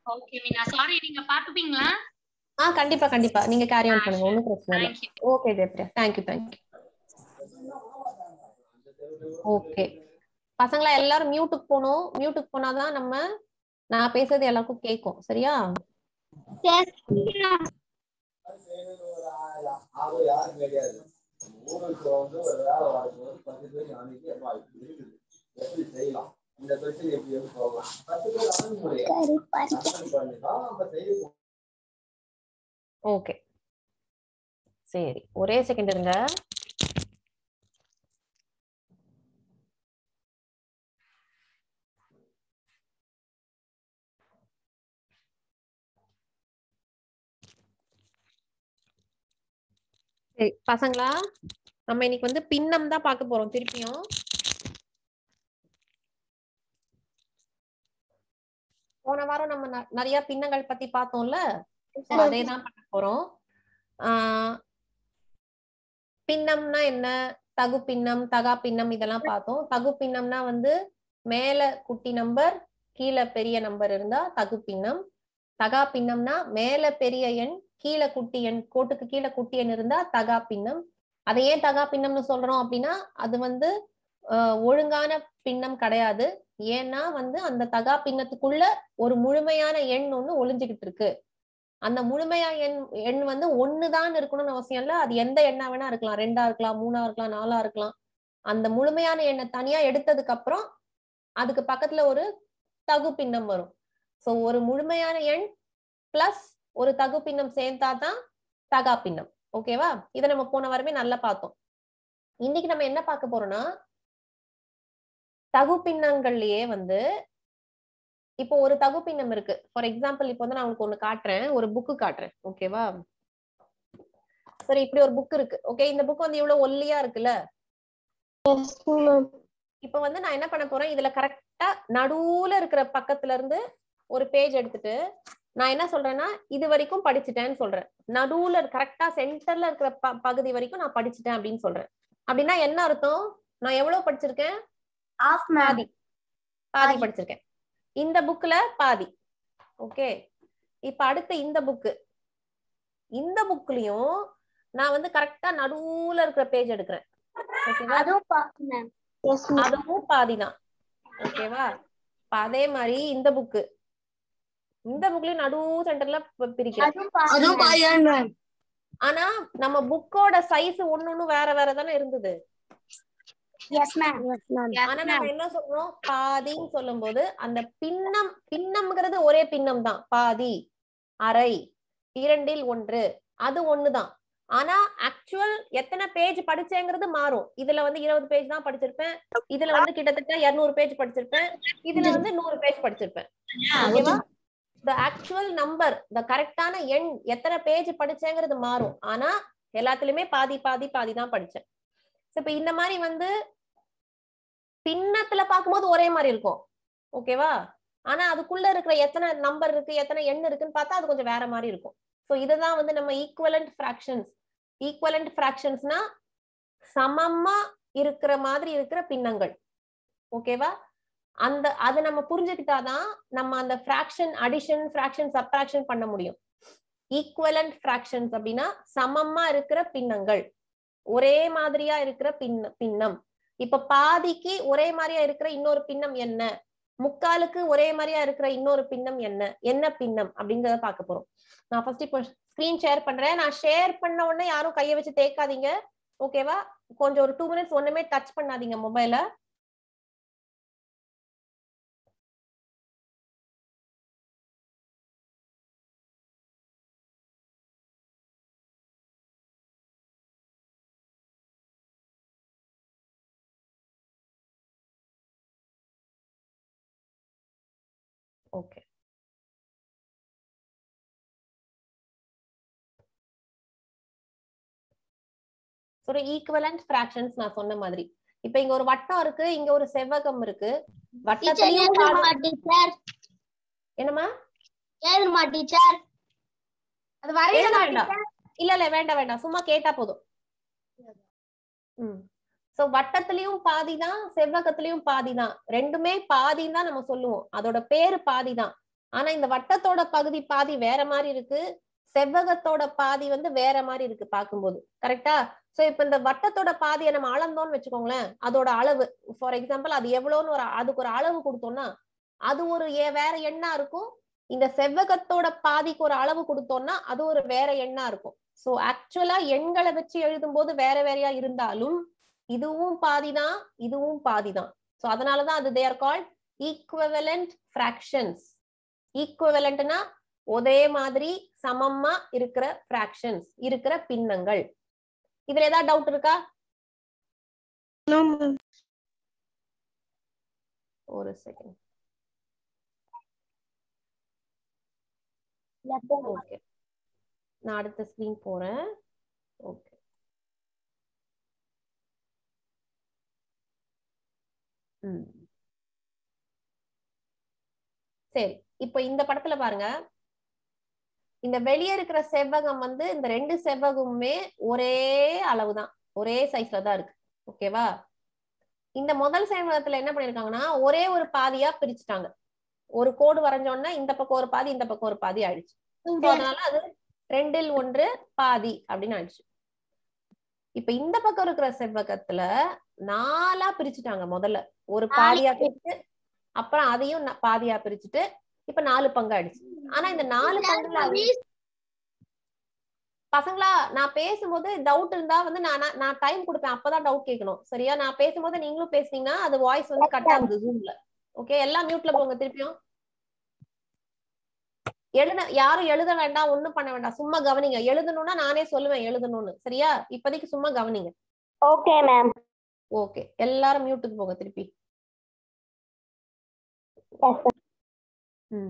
Okay Meena sorry நீங்க பாத்துப்பீங்களா ஆ கண்டிப்பா கண்டிப்பா நீங்க கேரி ஆன் பண்ணுங்க ஒன்றும் பிரச்சனை இல்லை thank you okay Jayapriya thank you thank you okay பசங்களா எல்லாரும் மியூட்டுக்கு போகணும் மியூட்டுக்கு போனாதான் நம்ம நான் பேசுறது எல்லாருக்கும் கேட்கும் சரியா அது யாரும் கிடையாது ஊருக்கு வந்து ஒரு வேலை வாங்கும்போது பத்து பேர் அன்னைக்கு எல்லாம் வாய்ப்பு இருக்குது எப்படி செய்யலாம் இந்த பிரச்சனை எப்படி எப்படி போகலாம் பத்து பேர் அணுகுமுறையை அட்டன் பண்ணிதான் நம்ம செய்ய ஓகே சரி ஒரே செகண்ட் இருங்க சரி பசங்களா நம்ம இன்னைக்கு வந்து பின்னம் தான் பார்க்க போறோம் திருப்பியும் போன வாரம் நம்ம ந- நிறைய பின்னங்கள் பத்தி பார்த்தோம்ல So, அதே தான் பண்ண போறோம் ஆஹ் பின்னம்னா என்ன தகு பின்னம் தகா பின்னம் இதெல்லாம் பார்த்தோம் தகு பின்னம்னா வந்து மேல குட்டி நம்பர் கீழே பெரிய நம்பர் இருந்தா தகு பின்னம் தகா பின்னம்னா மேல பெரிய எண் கீழே குட்டி எண் கோட்டுக்கு கீழே குட்டி எண் இருந்தா தகா பின்னம் அதை ஏன் தகா பின்னம்னு சொல்றோம் அப்படின்னா அது வந்து ஆஹ் ஒழுங்கான பின்னம் கிடையாது ஏன்னா வந்து அந்த தகா பின்னத்துக்குள்ள ஒரு முழுமையான எண் ஒண்ணு ஒளிஞ்சுகிட்டு இருக்கு அந்த முழுமையா எண் எண் வந்து ஒண்ணுதான் இருக்கணும்னு அவசியம் இல்ல அது எந்த எண்ணா வேணா இருக்கலாம் ரெண்டா இருக்கலாம் மூணா இருக்கலாம் நாலா இருக்கலாம் அந்த முழுமையான எண்ணை தனியா எடுத்ததுக்கு அப்புறம் அதுக்கு பக்கத்துல ஒரு தகு பின்னம் வரும் சோ ஒரு முழுமையான எண் பிளஸ் ஒரு தகு பின்னம் சேர்ந்தாதான் தகா பின்னம் ஓகேவா இதை நம்ம போன வாரமே நல்லா பார்த்தோம் இன்னைக்கு நம்ம என்ன பார்க்க போறோம்னா தகு பின்னங்கள்லயே வந்து இப்போ ஒரு தகு பின்னம் இருக்கு ஃபார் எக்ஸாம்பிள் இப்போ வந்து நான் உங்களுக்கு ஒண்ணு காட்டுறேன் ஒரு புக்கு காட்டுறேன் ஓகேவா சரி இப்படி ஒரு புக் இருக்கு ஓகே இந்த புக் வந்து இவ்வளவு ஒல்லியா இருக்குல்ல இப்போ வந்து நான் என்ன பண்ண போறேன் இதுல கரெக்டா நடுவுல இருக்கிற பக்கத்துல இருந்து ஒரு பேஜ் எடுத்துட்டு நான் என்ன சொல்றேன்னா இது வரைக்கும் படிச்சுட்டேன்னு சொல்றேன் நடுவுல கரெக்டா சென்டர்ல இருக்கிற ப- பகுதி வரைக்கும் நான் படிச்சுட்டேன் அப்படின்னு சொல்றேன் அப்படின்னா என்ன அர்த்தம் நான் எவ்வளவு படிச்சிருக்கேன் ஆஃப் மேம் பாதி பாதி படிச்சிருக்கேன் இந்த புக்ல பாதி ஓகே இப்ப அடுத்து இந்த புக்கு இந்த புக்லயும் நான் வந்து கரெக்டா நடுவுல இருக்கிற பேஜ் எடுக்கிறேன் ஓகேவா அதுவும் பாஃப் மேம் எஸ் மேம் அதுவும் பாதிதான் ஓகேவா இப்ப அதே மாதிரி இந்த புக்கு இந்த புக்லயும் நடு சென்டர்ல பிரிக்கிறேன் அதுவும் பாஃப் அதுவும் மேம் பாதிதான் மேம் ஆனா நம்ம புக்கோட சைஸ் ஒண்ணு வேற வேற தானே இருந்தது எஸ் மேம் ஆனா நம்ம என்ன சொல்றோம் பாதின்னு சொல்லும்போது அந்த பின்னம் பின்னம்ங்கிறது ஒரே பின்னம் தான் பாதி அரை இரண்டில் ஒன்று அது ஒண்ணுதான் ஆனா ஆக்சுவல் எத்தனை பேஜ் படிச்சேங்கிறது மாறும் இதுல வந்து இருபது பேஜ் தான் படிச்சிருப்பேன் இதுல வந்து கிட்டத்தட்ட இருநூறு பேஜ் படிச்சிருப்பேன் இதுல வந்து நூறு பேஜ் படிச்சிருப்பேன் ஓகேவா த ஆக்சுவல் நம்பர் த கரெக்டான எண் எத்தனை பேஜ் படிச்சேங்கிறது மாறும் ஆனா எல்லாத்துலயுமே பாதி பாதி பாதி தான் படிச்சேன் So, இப்ப இந்த மாதிரி வந்து பின்னத்துல பார்க்கும்போது ஒரே மாதிரி இருக்கும் ஓகேவா ஆனா அதுக்குள்ள இருக்கிற எத்தனை நம்பர் இருக்கு எத்தனை எண் இருக்குன்னு பார்த்தா அது கொஞ்சம் வேற மாதிரி இருக்கும் ஸோ இதுதான் வந்து நம்ம ஈக்குவலண்ட் ஃபிராக்ஷன்ஸ் ஈக்குவலண்ட் ஃபிராக்ஷன்ஸ்னா சமமா இருக்கிற மாதிரி இருக்கிற பின்னங்கள் ஓகேவா அந்த அது நம்ம புரிஞ்சுக்கிட்டாதான் நம்ம அந்த ஃபிராக்ஷன் அடிஷன் ஃபிராக்ஷன் சப்ராக்ஷன் பண்ண முடியும் ஈக்குவலண்ட் ஃபிராக்ஷன்ஸ் அப்படின்னா சமமா இருக்கிற பின்னங்கள் ஒரே மாதிரியா இருக்கிற பின்ன பின்னம் இப்ப பாதிக்கு ஒரே மாதிரியா இருக்கிற இன்னொரு பின்னம் என்ன முக்காலுக்கு ஒரே மாதிரியா இருக்கிற இன்னொரு பின்னம் என்ன என்ன பின்னம் அப்படிங்கறத பார்க்க போறோம் நான் ஃபர்ஸ்ட் இப்போ ஸ்கிரீன் ஷேர் பண்றேன் நான் ஷேர் பண்ண உடனே யாரும் கையை வச்சு தேய்க்காதீங்க ஓகேவா கொஞ்சம் ஒரு டூ மினிட்ஸ் ஒண்ணுமே டச் பண்ணாதீங்க மொபைல ஓகே ஒரு ஈக்குவலண்ட் ஃபிராக்ஷன்ஸ் நான் சொன்ன மாதிரி இப்ப இங்க ஒரு வட்டம் இருக்கு இங்க ஒரு செவ்வகம் இருக்கு வட்டத்திலையும் பாதி- டீச்சர் என்னம்மா ஏதுமா டீச்சர் அது எழுத வரையணுமா வேண்டாம் இல்ல இல்ல வேண்டாம் வேண்டாம் சும்மா கேட்டா போதும் ம் சோ வட்டத்திலயும் பாதிதான் செவ்வகத்திலயும் பாதிதான் ரெண்டுமே பாதின்னு தான் நம்ம சொல்லுவோம் அதோட பேரு பாதிதான் ஆனா இந்த வட்டத்தோட பகுதி பாதி வேற மாதிரி இருக்கு செவ்வகத்தோட பாதி வந்து வேற மாதிரி இருக்கு பார்க்கும்போது கரெக்டா சோ இப்ப இந்த வட்டத்தோட பாதியை நம்ம அளந்தோம்னு வச்சுக்கோங்களேன் அதோட அளவு ஃபார் எக்ஸாம்பிள் அது எவ்வளவுன்னு ஒரு அதுக்கு ஒரு அளவு கொடுத்தோம்னா அது ஒரு ஏ- வேற எண்ணா இருக்கும் இந்த செவ்வகத்தோட பாதிக்கு ஒரு அளவு கொடுத்தோம்னா அது ஒரு வேற எண்ணா இருக்கும் சோ ஆக்சுவலா எண்களை வச்சு எழுதும்போது வேற வேறையா இருந்தாலும் இதுவும் பாதிதான் இதுவும் பாதிதான் சோ அதனாலதான் அது தேர் கால்ட் ஈக்குவலண்ட் ஃபிராக்ஷன்ஸ் ஈக்குவலண்ட்னா ஒரே மாதிரி சமமா இருக்கிற ஃபிராக்ஷன்ஸ் இருக்கிற பின்னங்கள் இதுல ஏதாவது டவுட் இருக்கா ஒரு செகண்ட் ஓகே நான் அடுத்த ஸ்கிரீன் போறேன் ஓகே ம் சரி இப்போ இந்த படத்துல பாருங்க இந்த வெளியே இருக்கிற செவ்வகம் வந்து இந்த ரெண்டு செவ்வகமுமே ஒரே அளவுதான் ஒரே சைஸ்ல தான் இருக்கு ஓகேவா இந்த முதல் செவ்வகத்துல என்ன பண்ணிருக்காங்கன்னா ஒரே ஒரு பாதியா பிரிச்சுட்டாங்க ஒரு கோடு வரைஞ்சோன்னா இந்த பக்கம் ஒரு பாதி இந்த பக்கம் ஒரு பாதி ஆயிடுச்சு So, அதனால அது ரெண்டில் ஒன்று பாதி அப்படின்னு ஆயிடுச்சு இப்ப இந்த பக்கம் இருக்கிற செவ்வகத்துல நாலா பிரிச்சுட்டாங்க முதல்ல ஒரு பாதியா பிரிச்சு அப்புறம் அதையும் நா- பாதியா பிரிச்சுட்டு இப்ப நாலு பங்கு ஆயிடுச்சு ஆனா இந்த நாலு பங்குல அது- பசங்களா நான் பேசும்போது டவுட் இருந்தா வந்து நான் நான்- நான் டைம் கொடுப்பேன் அப்பதான் டவுட் கேட்கணும் சரியா நான் பேசும்போது நீங்களும் பேசுனீங்கன்னா அது வாய்ஸ் வந்து கட் ஆகுது ஜூம்ல ஓகே எல்லாம் மியூட்ல போங்க திருப்பியும் எழுத யாரும் எழுத வேண்டாம் ஒண்ணும் பண்ண வேண்டாம் சும்மா கவனிங்க எழுதணும்னா நானே சொல்லுவேன் எழுதணும்னு சரியா இப்போதைக்கு சும்மா கவனிங்க ஓகே மேம் ஓகே எல்லாரும் மியூட்டுக்கு போங்க திருப்பி ம்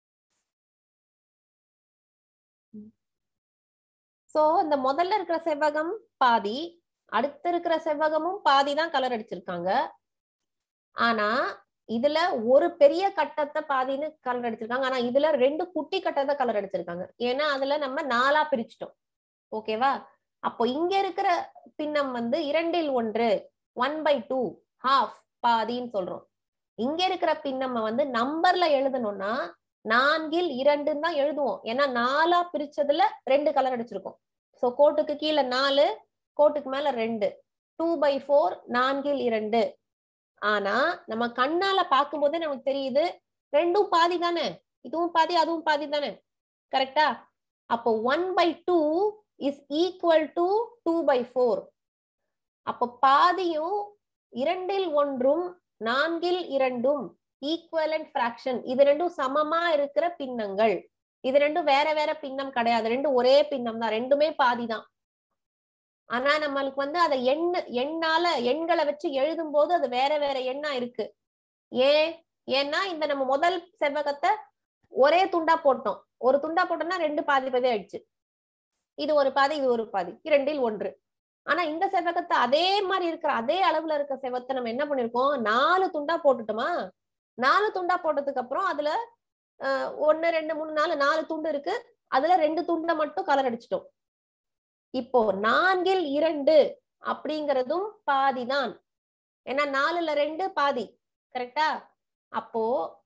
சோ இந்த முதல்ல இருக்கிற செவ்வகம் பாதி அடுத்து இருக்கிற செவ்வகமும் பாதி தான் கலர் அடிச்சிருக்காங்க ஆனா இதுல ஒரு பெரிய கட்டத்தை பாதின்னு கலர் அடிச்சிருக்காங்க ஆனா இதுல ரெண்டு குட்டி கட்டத்தை கலர் அடிச்சிருக்காங்க ஏன்னா அதுல நம்ம நாலா பிரிச்சிட்டோம் ஓகேவா அப்போ இங்க இருக்கிற பின்னம் வந்து இரண்டில் ஒன்று ஒன் பை டூ ஹாஃப் பாதின்னு சொல்றோம் இங்க இருக்கிற பின்னம்ம வந்து நம்பர்ல எழுதணும்னா நான்கில் இரண்டுன்னு தான் எழுதுவோம் ஏன்னா நாலா பிரிச்சதுல ரெண்டு கலர் அடிச்சிருக்கோம் சோ கோட்டுக்கு கீழே நாலு கோட்டுக்கு மேல ரெண்டு டூ பை ஃபோர் நான்கில் இரண்டு ஆனா நம்ம கண்ணால பார்க்கும்போதே நமக்கு தெரியுது ரெண்டும் பாதி தானே இதுவும் பாதி அதுவும் பாதி தானே கரெக்டா அப்போ one by two is equal to two by four அப்போ பாதியும் இரண்டில் ஒன்றும் நான்கில் இரண்டும் ஈக்குவலண்ட் ஃபிராக்ஷன் இது ரெண்டும் சமமா இருக்கிற பின்னங்கள் இது ரெண்டும் வேற வேற பின்னம் கிடையாது ரெண்டும் ஒரே பின்னம் தான் ரெண்டுமே பாதி தான் ஆனா நம்மளுக்கு வந்து அதை எண்ணு எண்ணால எண்களை வச்சு எழுதும் போது அது வேற வேற எண்ணா இருக்கு ஏன் ஏன்னா இந்த நம்ம முதல் செவ்வகத்தை ஒரே துண்டா போட்டோம் ஒரு துண்டா போட்டோம்னா ரெண்டு பாதி பாதி ஆயிடுச்சு இது ஒரு பாதி இது ஒரு பாதி இரண்டில் ஒன்று ஆனா இந்த செவ்வகத்தை அதே மாதிரி இருக்கிற அதே அளவுல இருக்க செவ்வகத்தை நம்ம என்ன பண்ணிருக்கோம் நாலு துண்டா போட்டுட்டோமா நாலு துண்டா போட்டதுக்கு அப்புறம் அதுல அஹ், ஒண்ணு ரெண்டு மூணு நாலு நாலு துண்டு இருக்கு அதுல ரெண்டு துண்டை மட்டும் கலர் அடிச்சிட்டோம் இப்போ நான்கில் இரண்டு அப்படிங்கறதும் பாதிதான் ஏன்னா நாலுல ரெண்டு பாதி கரெக்டா அப்போ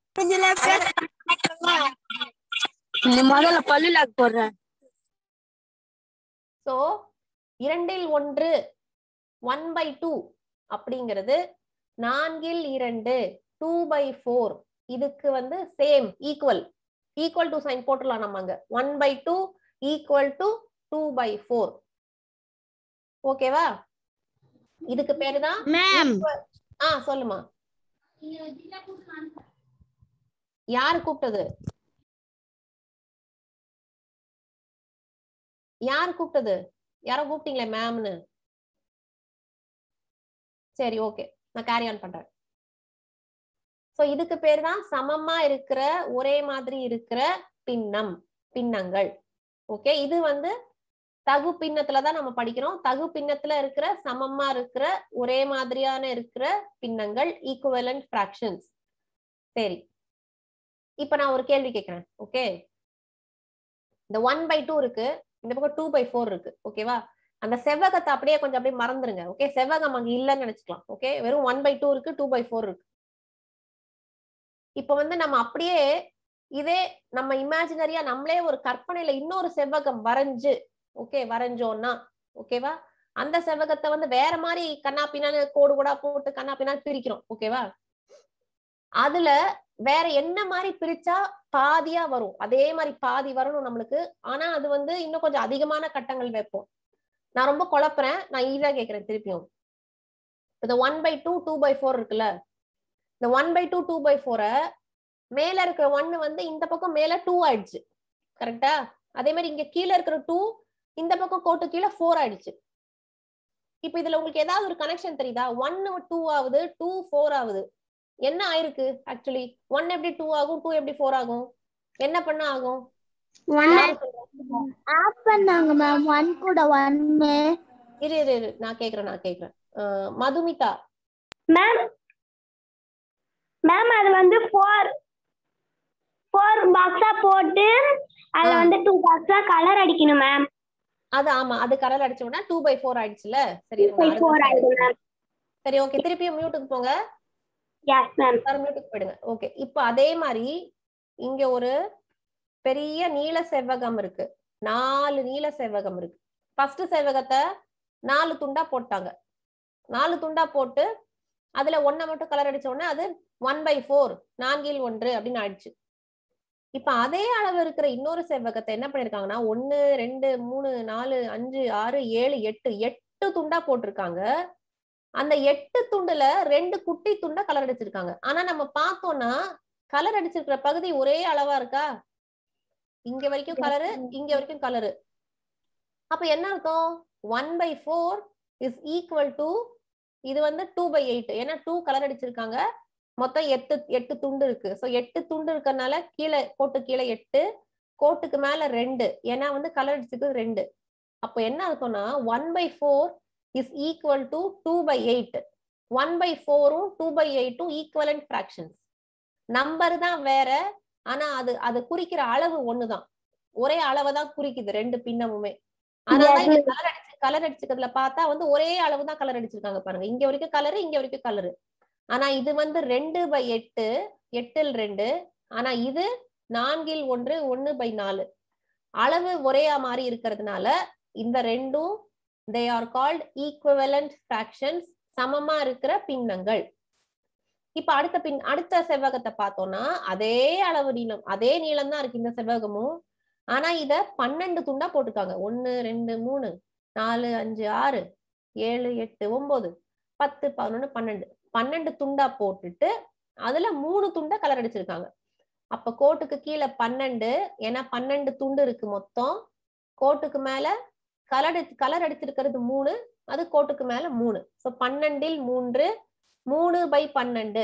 நீ முதல்ல பல்லு லாக் போடுறேன் சோ இரண்டில் ஒன்று ஒன் பை டூ அப்படிங்கிறது நான்கில் இரண்டு டூ பை ஃபோர் இதுக்கு வந்து same equal equal to sign போட்டுடலாம் நம்ம அங்க one by two equal to two by four ஓகேவா இதுக்கு பேரு தான் மேம் equal- ஆ சொல்லுமா யாரு கூப்பிட்டது யார் கூப்பிட்டது யாரோ கூப்பிட்டீங்களே மேம்னு சரி ஓகே நான் கேரி ஆன் பண்றேன் சோ இதுக்கு பேர் தான் சமமா இருக்கிற ஒரே மாதிரி இருக்கிற பின்னம் பின்னங்கள் ஓகே இது வந்து தகு பின்னத்துல தான் நம்ம படிக்கிறோம் தகு பின்னத்துல இருக்கிற சமமா இருக்கிற ஒரே மாதிரியான இருக்கிற பின்னங்கள் ஈக்குவலண்ட் ஃபிராக்ஷன்ஸ் சரி இப்ப நான் ஒரு கேள்வி கேட்கிறேன் ஓகே இந்த ஒன் பை டூ இருக்கு இந்த பக்கம் டூ பை ஃபோர் இருக்கு ஓகேவா அந்த செவ்வகத்தை அப்படியே கொஞ்சம் அப்படியே மறந்துருங்க ஓகே செவ்வகம் அங்க இல்லைன்னு நினைச்சுக்கலாம் ஓகே வெறும் ஒன் பை டூ இருக்கு டூ பை ஃபோர் இருக்கு இப்போ வந்து நம்ம அப்படியே இதே நம்ம இமேஜினரியா நம்மளே ஒரு கற்பனையில இன்னொரு செவ்வகம் வரைஞ்சு ஓகே வரைஞ்சோம்னா ஓகேவா அந்த செவ்வகத்தை வந்து வேற மாதிரி கண்ணா பின்னான்னு கோடு கூட போட்டு கண்ணா பின்னான்னு பிரிக்கிறோம் ஓகேவா அதுல வேற என்ன மாதிரி பிரிச்சா பாதியா வரும் அதே மாதிரி பாதி வரணும் நம்மளுக்கு ஆனா அது வந்து இன்னும் கொஞ்சம் அதிகமான கட்டங்கள் வைப்போம் நான் ரொம்ப குழப்புறேன் நான் ஈஸியா கேக்குறேன் திருப்பியும் இந்த one by two two by four இருக்குல்ல இந்த one by two two by ஃபோரை மேல இருக்கிற ஒன்னு வந்து இந்த பக்கம் மேல டூ ஆயிடுச்சு கரெக்டா அதே மாதிரி இங்க கீழே இருக்கிற டூ இந்த பக்கம் கோட்டு கீழே ஃபோர் ஆயிடுச்சு இப்ப இதுல உங்களுக்கு ஏதாவது ஒரு கனெக்ஷன் தெரியுதா ஒன்னு டூ ஆகுது டூ ஃபோர் ஆகுது என்ன ஆயிருக்கு ஆக்சுவலி ஒன் எப்படி டூ ஆகும் டூ எப்படி ஃபோர் ஆகும் என்ன பண்ண ஆகும் யாரு சொல்றா? ஆஃப் பண்ணாங்க மேம் ஒன் கூட ஒன்னு இரு இரு இரு நான் கேக்குறேன் நான் கேக்குறேன் அஹ் மதுமிதா மேம் மேம் அது வந்து ஃபோர் ஃபோர் பாக்ஸா போட்டு அதுல ஆ. வந்து டூ பாக்ஸா கலர் அடிக்கணும் மேம் அது ஆமா அது கலர் அடிச்சோம்னா டூ பை ஃபோர் ஆயிடுச்சுல சரி இருங்க, பை அடுத்த ஃபோர் slide. ஆயிடும் மேம் சரி ஓகே திருப்பியும் மியூட்டுக்கு போங்க எஸ் மேம் எல்லாரும் மியூட்டுக்கு போயிடுங்க ஓகே இப்போ அதே மாதிரி இங்க ஒரு பெரிய நீல செவ்வகம் இருக்கு நாலு நீல செவ்வகம் இருக்கு ஃபர்ஸ்ட் செவ்வகத்தை நாலு துண்டா போட்டாங்க நாலு துண்டா போட்டு அதுல ஒன்ன மட்டும் கலர் அடிச்ச உடனே அது ஒன் பை ஃபோர் நான்கில் ஒன்று அப்படின்னு ஆயிடுச்சு இப்ப அதே அளவு இருக்கிற இன்னொரு செவ்வகத்தை என்ன பண்ணிருக்காங்கன்னா ஒன்னு ரெண்டு மூணு நாலு அஞ்சு ஆறு ஏழு எட்டு எட்டு துண்டா போட்டிருக்காங்க அந்த எட்டு துண்டுல ரெண்டு குட்டி துண்டா கலர் அடிச்சிருக்காங்க ஆனா நம்ம பார்த்தோம்னா கலர் அடிச்சிருக்கிற பகுதி ஒரே அளவா இருக்கா இங்க வரைக்கும் கலரு இங்க வரைக்கும் கலரு அப்ப என்ன அர்த்தம் one by four is equal to இது வந்து டூ பை எயிட் ஏன்னா டூ கலர் அடிச்சிருக்காங்க மொத்தம் எட்டு எட்டு துண்டு இருக்கு ஸோ எட்டு துண்டு இருக்கறனால கீழே கோட்டு கீழே எட்டு கோட்டுக்கு மேல ரெண்டு ஏன்னா வந்து கலர் அடிச்சிருக்கு ரெண்டு அப்போ என்ன அர்த்தம்னா one by four is equal to two by eight one by ஃபோரும் டூ பை எயிட்டும் ஈக்குவலன்ட் ஃப்ராக்ஷன்ஸ் நம்பர் தான் வேற ஆனா அது அது குறிக்கிற அளவு ஒண்ணுதான் ஒரே அளவை தான் குறிக்குது ரெண்டு பின்னமுமே அதனால இங்க கலர் அடிச்சு கலர் அடிச்சுக்கிறதுல பார்த்தா வந்து ஒரே அளவு தான் கலர் அடிச்சிருக்காங்க பாருங்க இங்க வரைக்கும் கலரு இங்க வரைக்கும் கலரு ஆனா இது வந்து ரெண்டு பை எட்டு எட்டில் ரெண்டு ஆனா இது நான்கில் ஒன்று ஒன்னு பை நாலு அளவு ஒரே மாதிரி இருக்கிறதுனால இந்த ரெண்டும் they are called equivalent fractions சமமா இருக்கிற பின்னங்கள் இப்ப அடுத்த பின் அடுத்த செவ்வகத்தை பார்த்தோம்னா அதே அளவு நீளம் அதே நீளம் தான் இருக்கு இந்த செவ்வகமும் ஆனா இத பன்னெண்டு துண்டா போட்டிருக்காங்க ஒன்னு ரெண்டு மூணு நாலு அஞ்சு ஆறு ஏழு எட்டு ஒன்பது பத்து பதினொன்னு பன்னெண்டு பன்னெண்டு துண்டா போட்டுட்டு அதுல மூணு துண்டா கலர் அடிச்சிருக்காங்க அப்ப கோட்டுக்கு கீழே பன்னெண்டு ஏன்னா பன்னெண்டு துண்டு இருக்கு மொத்தம் கோட்டுக்கு மேல கலர் கலர் அடிச்சிருக்கிறது மூணு அது கோட்டுக்கு மேல மூணு சோ பன்னெண்டில் மூன்று மூணு பை பன்னெண்டு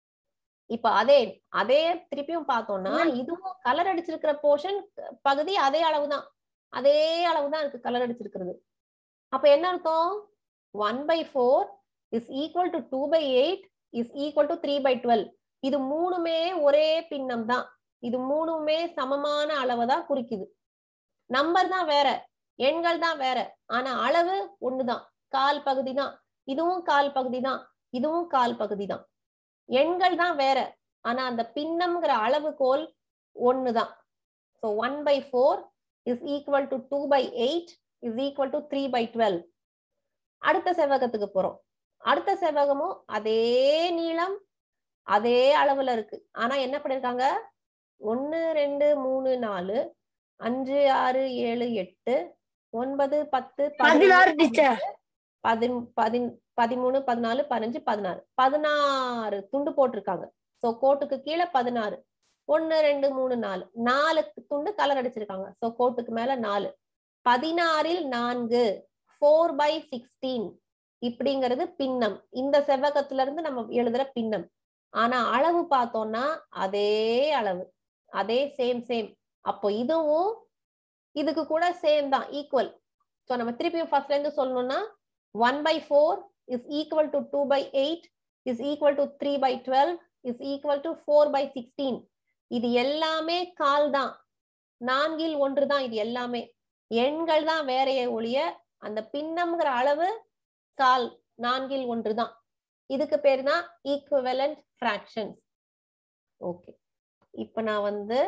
இப்ப அதே அதே திருப்பியும் பார்த்தோம்னா இதுவும் கலர் அடிச்சிருக்கிற போர்ஷன் பகுதி அதே அளவுதான் அதே அளவுதான் இருக்கு கலர் அடிச்சிருக்கிறது அப்ப என்ன அர்த்தம் one by four is equal to two by eight is equal to three by twelve இது மூணுமே ஒரே பின்னம் தான் இது மூணுமே சமமான அளவை தான் குறிக்குது நம்பர் தான் வேற எண்கள் தான் வேற ஆனா அளவு ஒண்ணுதான் கால் பகுதி தான் இதுவும் கால் பகுதி தான் இதுவும் கால் பகுதி தான் எண்கள் தான் வேற ஆனா அந்த பின்னம்ங்கிற அளவுகோல் ஒண்ணுதான் so one by four is equal to two by eight is equal to three by twelve அடுத்த செவ்வகத்துக்கு போறோம் அடுத்த செவ்வகமும் அதே நீளம் அதே அளவுல இருக்கு ஆனா என்ன பண்ணிருக்காங்க ஒன்னு ரெண்டு மூணு நாலு அஞ்சு ஆறு ஏழு எட்டு ஒன்பது பத்து பதினாறு டீச்சர் பதின் பதின் பதிமூணு பதினாலு பதினஞ்சு பதினாறு பதினாறு துண்டு போட்டிருக்காங்க சோ கோட்டுக்கு கீழே பதினாறு ஒன்னு ரெண்டு மூணு நாலு நாலு துண்டு கலர் அடிச்சிருக்காங்க சோ கோட்டுக்கு மேல நாலு பதினாறில் நான்கு ஃபோர் பை சிக்ஸ்டீன் இப்படிங்கிறது பின்னம் இந்த செவ்வகத்துல இருந்து நம்ம எழுதுற பின்னம் ஆனா அளவு பார்த்தோம்னா அதே அளவு அதே சேம் சேம் அப்போ இதுவும் இதுக்கு கூட சேம் தான் ஈக்குவல் ஸோ நம்ம திருப்பியும் ஃபர்ஸ்ட்ல இருந்து சொல்லணும்னா one by four is equal to two by eight is equal to three by twelve is equal to four by sixteen இது எல்லாமே கால் தான் நான்கில் ஒன்று தான் இது எல்லாமே எண்கள் தான் வேறைய ஒழிய அந்த பின்னம்ங்கிற அளவு கால் நான்கில் ஒன்று தான் இதுக்கு பேர் தான் ஈக்குவலண்ட் ஃபிராக்ஷன்ஸ் ஓகே இப்ப நான் வந்து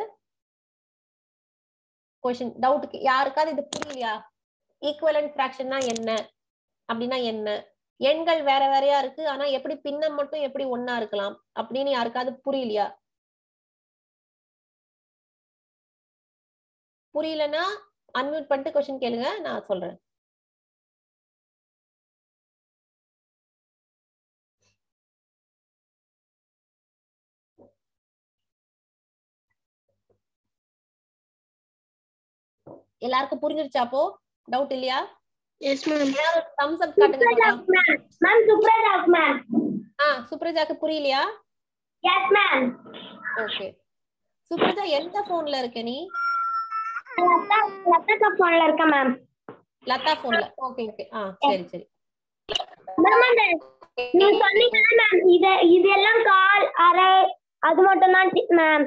கொஸ்டின் டவுட்டுக்கு யாருக்காவது இது புரியலையா ஈக்குவலன்ட் ஃபிராக்ஷன்னா என்ன அப்படின்னா என்ன எண்கள் வேற வேறையா இருக்கு ஆனா எப்படி பின்னம் மட்டும் எப்படி ஒண்ணா இருக்கலாம் அப்படின்னு யாருக்காவது புரியலையா புரியலன்னா அன்மியூட் பண்ணிட்டு கொஸ்டின் கேளுங்க நான் சொல்றேன் எல்லாருக்கும் புரிஞ்சிருச்சா அப்போ டவுட் இல்லையா எஸ் மேம் தம்ஸ் அப் காட்டுங்க பார்க்கலாம். மேம் சுப்ரதாஸ் மேம் ஆ சுப்ரஜாக்கு புரியலையா எஸ் மேம் ஓகே சுப்ரஜா எந்த போன்ல இருக்க நீ லதா லதா போன்ல இருக்கேன் மேம் லதா போன்ல ஓகே ஓகே ஆ சரி சரி மேம் அந்த நீங்க சொன்னீங்க மேம் இது இதெல்லாம் கால் அரை அது மட்டும் தான் மேம்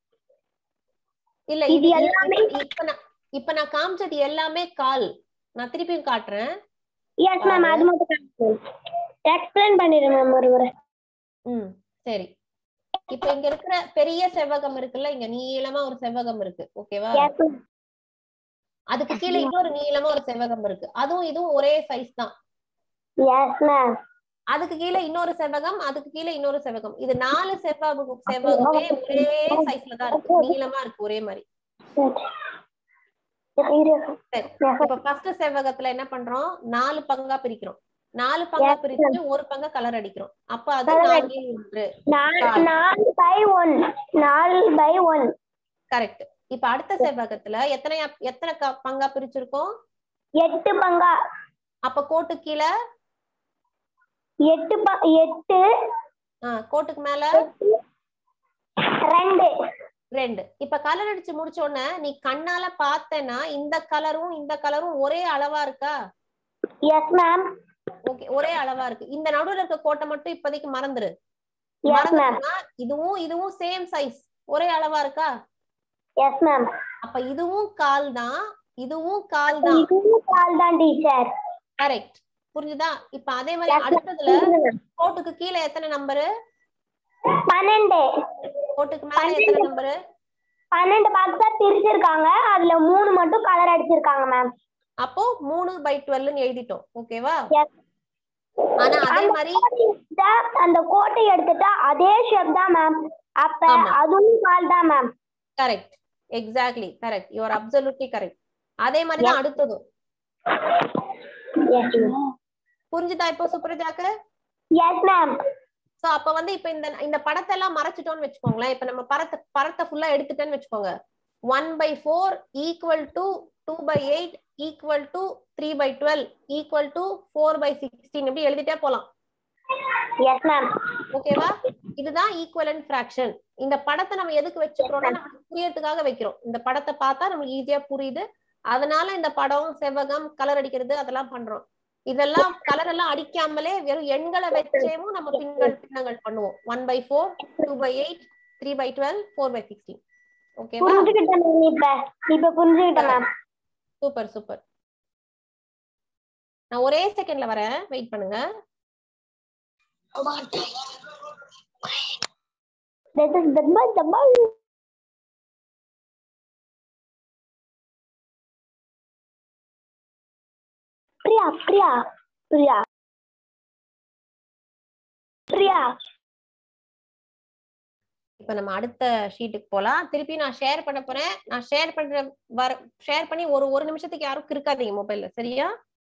இல்ல இது இது எல்லாமே- இப்ப- இப்ப நான் இப்ப நான் காமிச்சது எல்லாமே கால் நான் திருப்பியும் காட்டுறேன் எஸ் மேம் அது மட்டும் எக்ஸ்பிளைன் பண்ணிடுறேன் மேம் ஒரு முறை ம் சரி இப்ப இங்க இருக்கிற பெரிய செவ்வகம் இருக்குல்ல இங்க நீளமா ஒரு செவ்வகம் இருக்கு ஓகேவா எஸ் மேம் அதுக்கு கீழே இன்னொரு நீளமா ஒரு செவ்வகம் இருக்கு அதுவும் இதுவும் ஒரே சைஸ் தான் எஸ் மேம் அதுக்கு கீழே இன்னொரு செவ்வகம் அதுக்கு கீழே இன்னொரு செவ்வகம் இது நாலு செவ்வகம் செவ்வகமே ஒரே சைஸ்ல தான் இருக்கு நீளமா இருக்கு ஒரே மாதிரி சரி இப்ப ஃபர்ஸ்ட் செவ்வகத்துல என்ன பண்றோம் நாலு பங்கா பிரிக்கிறோம் நாலு பங்கா Yes, பிரிச்சு ஒரு பங்கா கலர் அடிக்கிறோம் அப்ப அது Colour நான்கில் ஒன்று நாலு நாலு பை ஒன் நாலு பை ஒன் கரெக்ட் இப்ப அடுத்த செவ்வகத்துல எத்தனை எத்தனை க- பங்கா பிரிச்சிருக்கோம் எட்டு பங்கா அப்ப கோட்டு கீழே எட்டு ப- எட்டு ஆ, கோட்டுக்கு மேல ரெண்டு ரெண்டு இப்ப கலர் அடிச்சு முடிச்ச உடனே நீ கண்ணால பார்த்தேன்னா இந்த கலரும் இந்த கலரும் ஒரே அளவா இருக்கா எஸ் மேம் ஓகே ஒரே அளவா இருக்கு இந்த நடுவுல இருக்க கோட்டை மட்டும் இப்போதைக்கு மறந்துரு எஸ் மேம் மறந்துட்டா இதுவும் இதுவும் சேம் சைஸ் ஒரே அளவா இருக்கா எஸ் மேம் அப்ப இதுவும் கால் தான் இதுவும் கால் தான் இதுவும் கால் தான் டீச்சர் கரெக்ட் புரிஞ்சுதா இப்ப அதே மாதிரி அடுத்ததுல கோட்டுக்கு கீழே எத்தனை நம்பரு பன்னெண்டு கோட்டுக்கு மேல எத்தனை நம்பரு பன்னெண்டு பாக்ஸா பிரிச்சிருக்காங்க அதுல மூணு மட்டும் கலர் அடிச்சிருக்காங்க மேம் அப்போ மூணு பை டுவெல்னு எழுதிட்டோம் ஓகேவா Yes. ஆனா அதே அந்த மாதிரி கோட்டை எடுத்துட்டா, அந்த கோட்டை எடுத்துட்டா அதே ஷேப் தான் மேம் அப்ப ஆமா. அதுவும் கால் தான் ma'am correct exactly correct you are absolutely correct அதே மாதிரி தான் அடுத்ததும் புரிஞ்சுதா இப்போ சுப்ரஜாக்கு எஸ் மேம் சோ அப்ப வந்து இப்ப இந்த இந்த படத்தை எல்லாம் மறைச்சிட்டோம்னு வச்சுக்கோங்களேன் இப்ப நம்ம படத்தை படத்தை ஃபுல்லா எடுத்துட்டேன்னு வச்சுக்கோங்க one by four equal to two by eight equal to three by twelve equal to four by sixteen இப்படி எழுதிட்டே போலாம் எஸ் மேம் ஓகேவா இதுதான் ஈக்குவலன்ட் ஃபிராக்ஷன் இந்த படத்தை நம்ம எதுக்கு வச்சுக்கிறோம்னா நமக்கு புரியறதுக்காக வைக்கிறோம் இந்த படத்தை பார்த்தா நமக்கு ஈஸியா புரியுது அதனால இந்த படம் செவ்வகம் கலர் அடிக்கிறது அதெல்லாம் பண்றோம் இதெல்லாம் கலர் எல்லாம் அடிக்காமலே வெறும் எண்களை வச்சேவும் நம்ம பின்னங்கள் பின்னங்கள் பண்ணுவோம் one by four two by eight three by twelve four by sixteen ஓகேவா புரிஞ்சுக்கிட்டேன் மேம் இப்ப இப்ப புரிஞ்சுக்கிட்டேன் மேம் சூப்பர் சூப்பர் நான் ஒரே செகண்ட்ல வரேன் வெயிட் பண்ணுங்க This is the bus, the bus. Priya Priya Priya Priya இப்ப நம்ம அடுத்த ஷீட்டுக்கு போலாம் திருப்பி நான் ஷேர் பண்ண போறேன் நான் ஷேர் பண்ற வர ஷேர் பண்ணி ஒரு ஒரு நிமிஷத்துக்கு யாரும் இருக்காதீங்க மொபைல்ல சரியா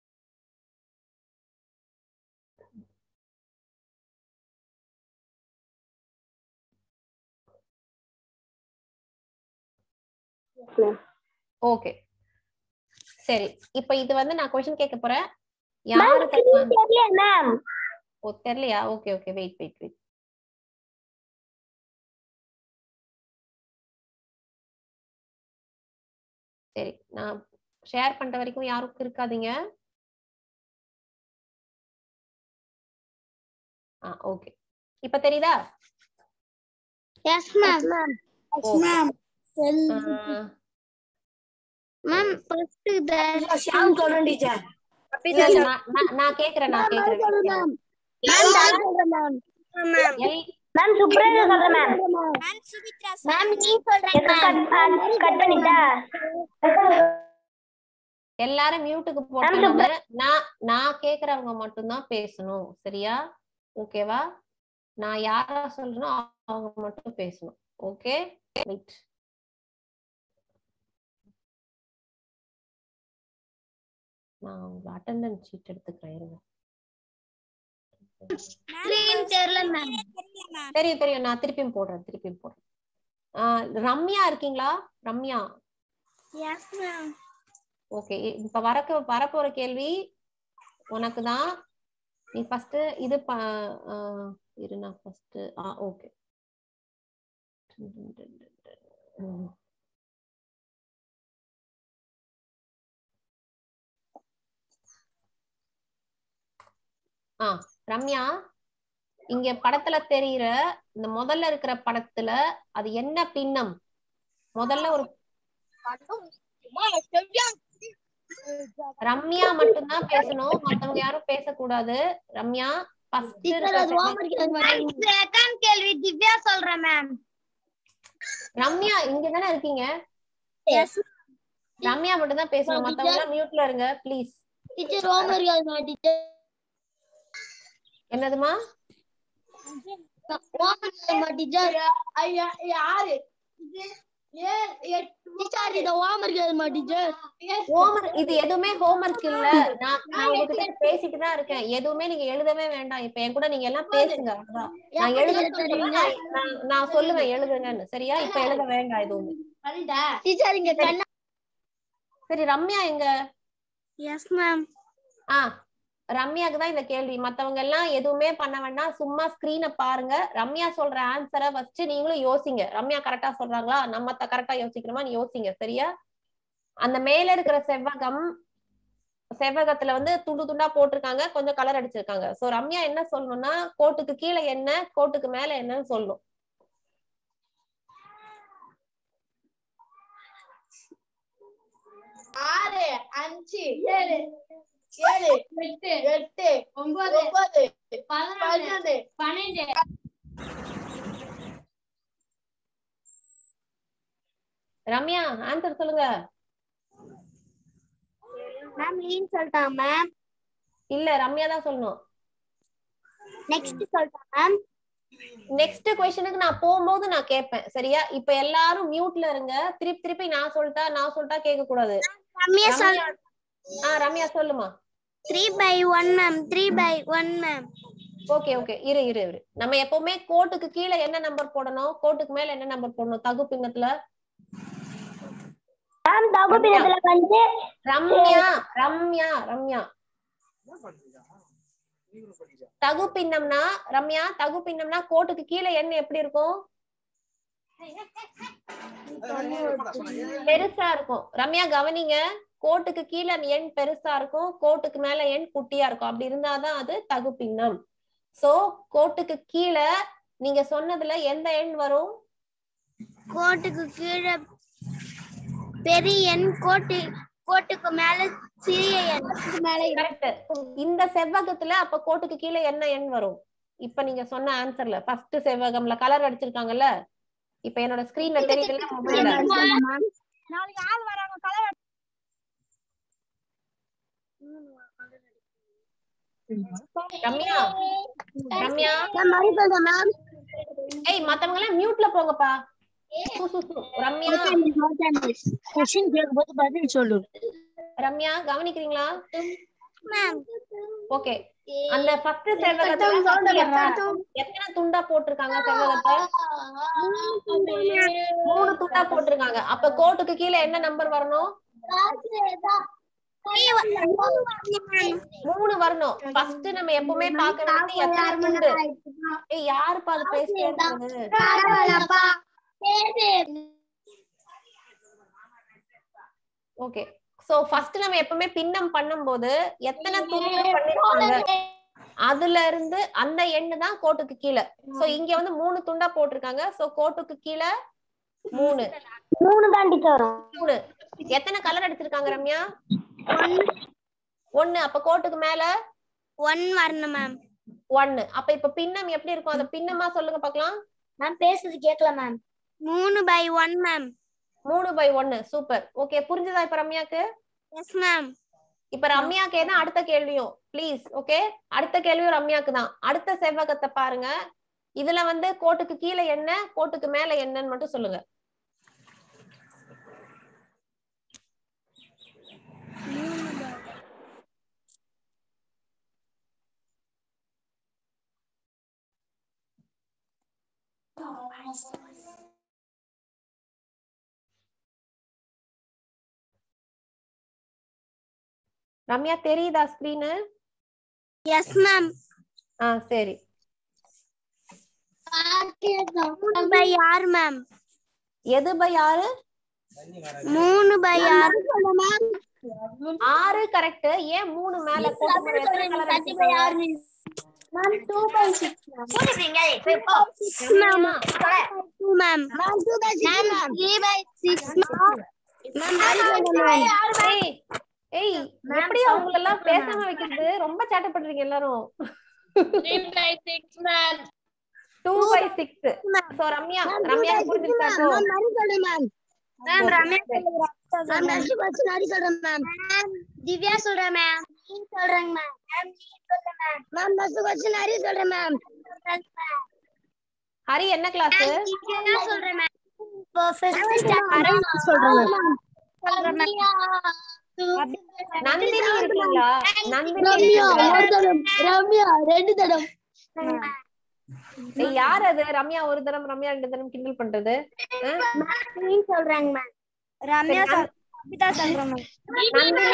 ஓகே சரி இப்ப இது வந்து நான் கொஸ்டின் கேட்க போறேன் யாருக்கு தெரியல மேம் ஓ தெரியலையா okay okay wait wait wait சரி நான் ஷேர் பண்ற வரைக்கும் யாருக்கும் இருக்காதீங்க ஆ ஓகே இப்ப தெரியுதா எஸ் மேம் Okay. மேம் ஆ, மேம் ஃபர்ஸ்ட் ஷாம் சொல்றேன் டீச்சர் இல்ல, இல்ல, நான்- நான்- நான் கேக்குறேன் நான் கேக்குறேன் மேம் மேம் சொல்றேன் மேம் மேம் எல் மேம் சுப்ரஜா சொல்றேன் மேம் மேம் சுமித்ரா மேம் நீ சொல்றேன் கட் பண்ணிட்டா எல்லாரும் மியூட்டுக்கு போட்டுருங்க நான் நான் கேக்குறவங்க மட்டும்தான் பேசணும் சரியா ஓகேவா நான் யாரா சொல்றேனோ அவங்க மட்டும் பேசணும் ஓகே வெயிட் நான் உங்க அட்டெண்டன்ஸ் ஷீட் எடுத்துக்கிறேன் இருங்க தெரியல மேம் தெரியும் தெரியும் நான் திருப்பியும் போடுறேன் திருப்பியும் போடுறேன் ஆஹ் ரம்யா இருக்கீங்களா ரம்யா எஸ் மேம் ஓகே இப்ப வரக்க வரப்போற கேள்வி உனக்கு தான் நீ ஃபர்ஸ்ட் இது ப ஆஹ் இரு நான் ஃபர்ஸ்ட் ஆ ஓகே ஆ ரம்யா இங்க படத்துல தெரியுற இந்த முதல்ல இருக்கிற படத்துல அது என்ன பின்னம் முதல்ல ஒரு ரம்யா மட்டும்தான் பேசணும் மத்தவங்க யாரும் பேசக்கூடாது ரம்யா ஃபர்ஸ்ட் செகண்ட் கேள்வி திவ்யா சொல்றேன் மேம் ரம்யா இங்க தானே இருக்கீங்க ரம்யா மட்டும் தான் பேசணும் மத்தவங்க எல்லாம் மியூட்ல இருங்க ப்ளீஸ் டீச்சர் ஹோம்வொர்க் அது டீச்சர் என்னதுமா ஹோம்வொர்க் டீச்சர் யாரு டீச்சர் இத ஹோம்வொர்க் அது டீச்சர் ஹோம்ஒர்க் இது எதுவுமே ஹோம்ஒர்க் இல்ல நான் நான் உங்ககிட்ட பேசிட்டு தான் இருக்கேன் எதுவுமே நீங்க எழுதவே வேண்டாம் இப்ப என் கூட நீங்க எல்லாம் பேசுங்க அவ்வளவுதான். நான் எழுத நான் நான்- நான் சொல்லுவேன் எழுதுங்கன்னு சரியா இப்ப எழுத வேண்டாம் எதுவுமே டீச்சர் இங்க கண்ணா சரி ரம்யா எங்க எஸ் மேம் ஆ ரம்யாக்கு தான் இந்த கேள்வி மத்தவங்க எல்லாம் எதுவுமே பண்ண வேண்டாம் சும்மா ஸ்கிரீனை பாருங்க ரம்யா சொல்ற ஆன்சரை வச்சு நீங்களும் யோசிங்க ரம்யா கரெக்டா சொல்றாங்களா நம்ம கரெக்டா யோசிக்கிறோமா நீ யோசிங்க சரியா அந்த மேல இருக்கிற செவ்வகம் செவ்வகத்துல வந்து துண்டு துண்டா போட்டிருக்காங்க கொஞ்சம் கலர் அடிச்சிருக்காங்க சோ ரம்யா என்ன சொல்லணும்னா கோட்டுக்கு கீழே என்ன கோட்டுக்கு மேல என்னன்னு சொல்லணும் ஆறு அஞ்சு ஏழு ஏழு எட்டு எட்டு ஒன்பது ஒன்பது பதினொன்று பன்னெண்டு ரம்யா ஆன்சர் சொல்லுங்க மேம் லீன் சொல்லிட்டாங்க மேம் இல்ல ரம்யா தான் சொல்லணும் நெக்ஸ்ட் சொல்லிட்டாங்க மேம் நெக்ஸ்ட் கொஸ்டினுக்கு நான் போகும்போது நான் கேட்பேன் சரியா இப்ப எல்லாரும் மியூட்ல இருங்க திருப்பி திருப்பி நான் சொல்லிட்டா நான் சொல்லிட்டா கேட்க கூடாது ரம்யா சொல் ரம்யா ஆ ரம்யா சொல்லுமா three by one ma'am three by one ma'am okay okay இரு இரு இரு நம்ம எப்பவுமே கோட்டுக்கு கீழே என்ன நம்பர் போடணும் கோட்டுக்கு மேல என்ன நம்பர் போடணும் தகு பின்னத்துல மேம் தகுப்பினத்துல வந்து ரம்யா ரம்யா ரம்யா தகு பின்னம்னா ரம்யா தகு பின்னம்னா கோட்டுக்கு கீழே எண் எப்படி இருக்கும் பெருசா இருக்கும் ரம்யா கவனிங்க கோட்டுக்கு கீழே அந்த எண் பெருசா இருக்கும் கோட்டுக்கு மேல எண் குட்டியா இருக்கும் அப்படி இருந்தாதான் அது தகு பின்னம் சோ கோட்டுக்கு கீழே நீங்க சொன்னதுல எந்த எண் வரும் கோட்டுக்கு கீழே பெரிய எண் கோட்டு கோட்டுக்கு மேல சிறிய எண் மேல கரெக்ட் இந்த செவ்வகத்துல அப்ப கோட்டுக்கு கீழே என்ன எண் வரும் இப்ப நீங்க சொன்ன ஆன்சர்ல ஃபர்ஸ்ட் செவ்வகம்ல கலர் அடிச்சிருக்காங்கல்ல இப்ப என்னோட ஸ்கிரீன்ல தெரியுதுல்ல மொபைல்ல நாளைக்கு ஆள் வராங்க கலர் ரம்யா ரம்யா மேம் ஏய் மத்தவங்க எல்லாம் மியூட்ல போங்கப்பா சு, சு, சு. ரம்யா கொஸ்டின் கேட்கும்போது பதில் சொல்லு ரம்யா கவனிக்கிறீங்களா மேம் ஓகே அந்த ஃபர்ஸ்ட் செவ்வகத்துல first எத்தனை- எத்தனை துண்டா போட்டிருக்காங்க செவ்வகத்தை மூணு துண்டா போட்டிருக்காங்க அப்ப கோட்டுக்கு கீழே என்ன நம்பர் வரணும் மூணு வரணும் ஃபர்ஸ்ட் நம்ம எப்பவுமே பார்க்க வேண்டியது எத்தனை துண்டு ஏய் யாருப்பா அது பேசிட்டே இருக்கிறது ஓகே சோ ஃபர்ஸ்ட் நம்ம எப்பவுமே பின்னம் பண்ணும்போது எத்தனை துண்டு பண்ணிருக்காங்க அதுல இருந்து அந்த எண்ணு தான் கோட்டுக்கு கீழே சோ இங்க வந்து மூணு துண்டா போட்டிருக்காங்க சோ கோட்டுக்கு கீழே மூணு மூணு தான் டீச்சர் வரும் மூணு எத்தனை கலர் அடிச்சிருக்காங்க ரம்யா ஒண்ணு அப்ப கோட்டுக்கு மேல ஒன் வரணும் மேம் ஒன்னு அப்ப இப்ப பின்னம் எப்படி இருக்கும் அந்த பின்னமா சொல்லுங்க பார்க்கலாம் மேம் பேசுறது கேட்கல மேம் மூணு பை ஒன் மேம் மூணு பை ஒன்னு சூப்பர் ஓகே புரிஞ்சுதா இப்ப ரம்யாக்கு எஸ் மேம் இப்ப ரம்யாக்கு என்ன அடுத்த கேள்வியும் ப்ளீஸ் ஓகே அடுத்த கேள்வியும் ரம்யாக்கு தான் அடுத்த செவ்வகத்தை பாருங்க இதுல வந்து கோட்டுக்கு கீழே என்ன கோட்டுக்கு மேல என்னன்னு மட்டும் சொல்லுங்க ரம்யா தெரியுதா ஸ்கிரீனு எஸ் மேம் ஆ சரி மூணு பை ஆறு மேம் எது பை ஆறு மூணு பை ஆறு ஆறு கரெக்ட் ஏன் மூணு மேல கோட்டு மேல எத்தனை colour அடிச்சிருக்காங்க? Ma'am two by six Ramya, two ma'am ma'am two by six ma'am three by six ma'am ஏய், ஏய் எப்படி அவங்கள எல்லாம் பேசாம வைக்கிறது ரொம்ப சேட்டை பண்றீங்க எல்லாரும் two by six so Ramya Ramya புரிஞ்சுச்சா இப்போ? மேம் ரம்யா சரி. மேம் நெக்ஸ்ட் क्वेश्चन ஹரி சொல்றேன் மேம் மேம் திவ்யா சொல்றேன் மேம் நீ சொல்றேங்க மேம் மேம் நீ சொல்றேன் ma'am ma'am next question Hari சொல்றேன் மேம் ஹரி என்ன கிளாஸ் திவ்யா சொல்றேன் மேம் பர்ஃபெக்ட் ஸ்டாண்டர்ட் சொல்றேன் மேம் நந்தினி இருக்கீங்களா நந்தினி இருக்கீங்களா? ரம்யா ரெண்டு தடம் ஏய், யார் அது ரம்யா ஒரு தரம் ரம்யா ரெண்டு தரம் கிண்டல் பண்றது நீ சொல்றேங்க மேம் ரம்யா சரி, கவிதா சொல்றேன் மேம் நந்தினி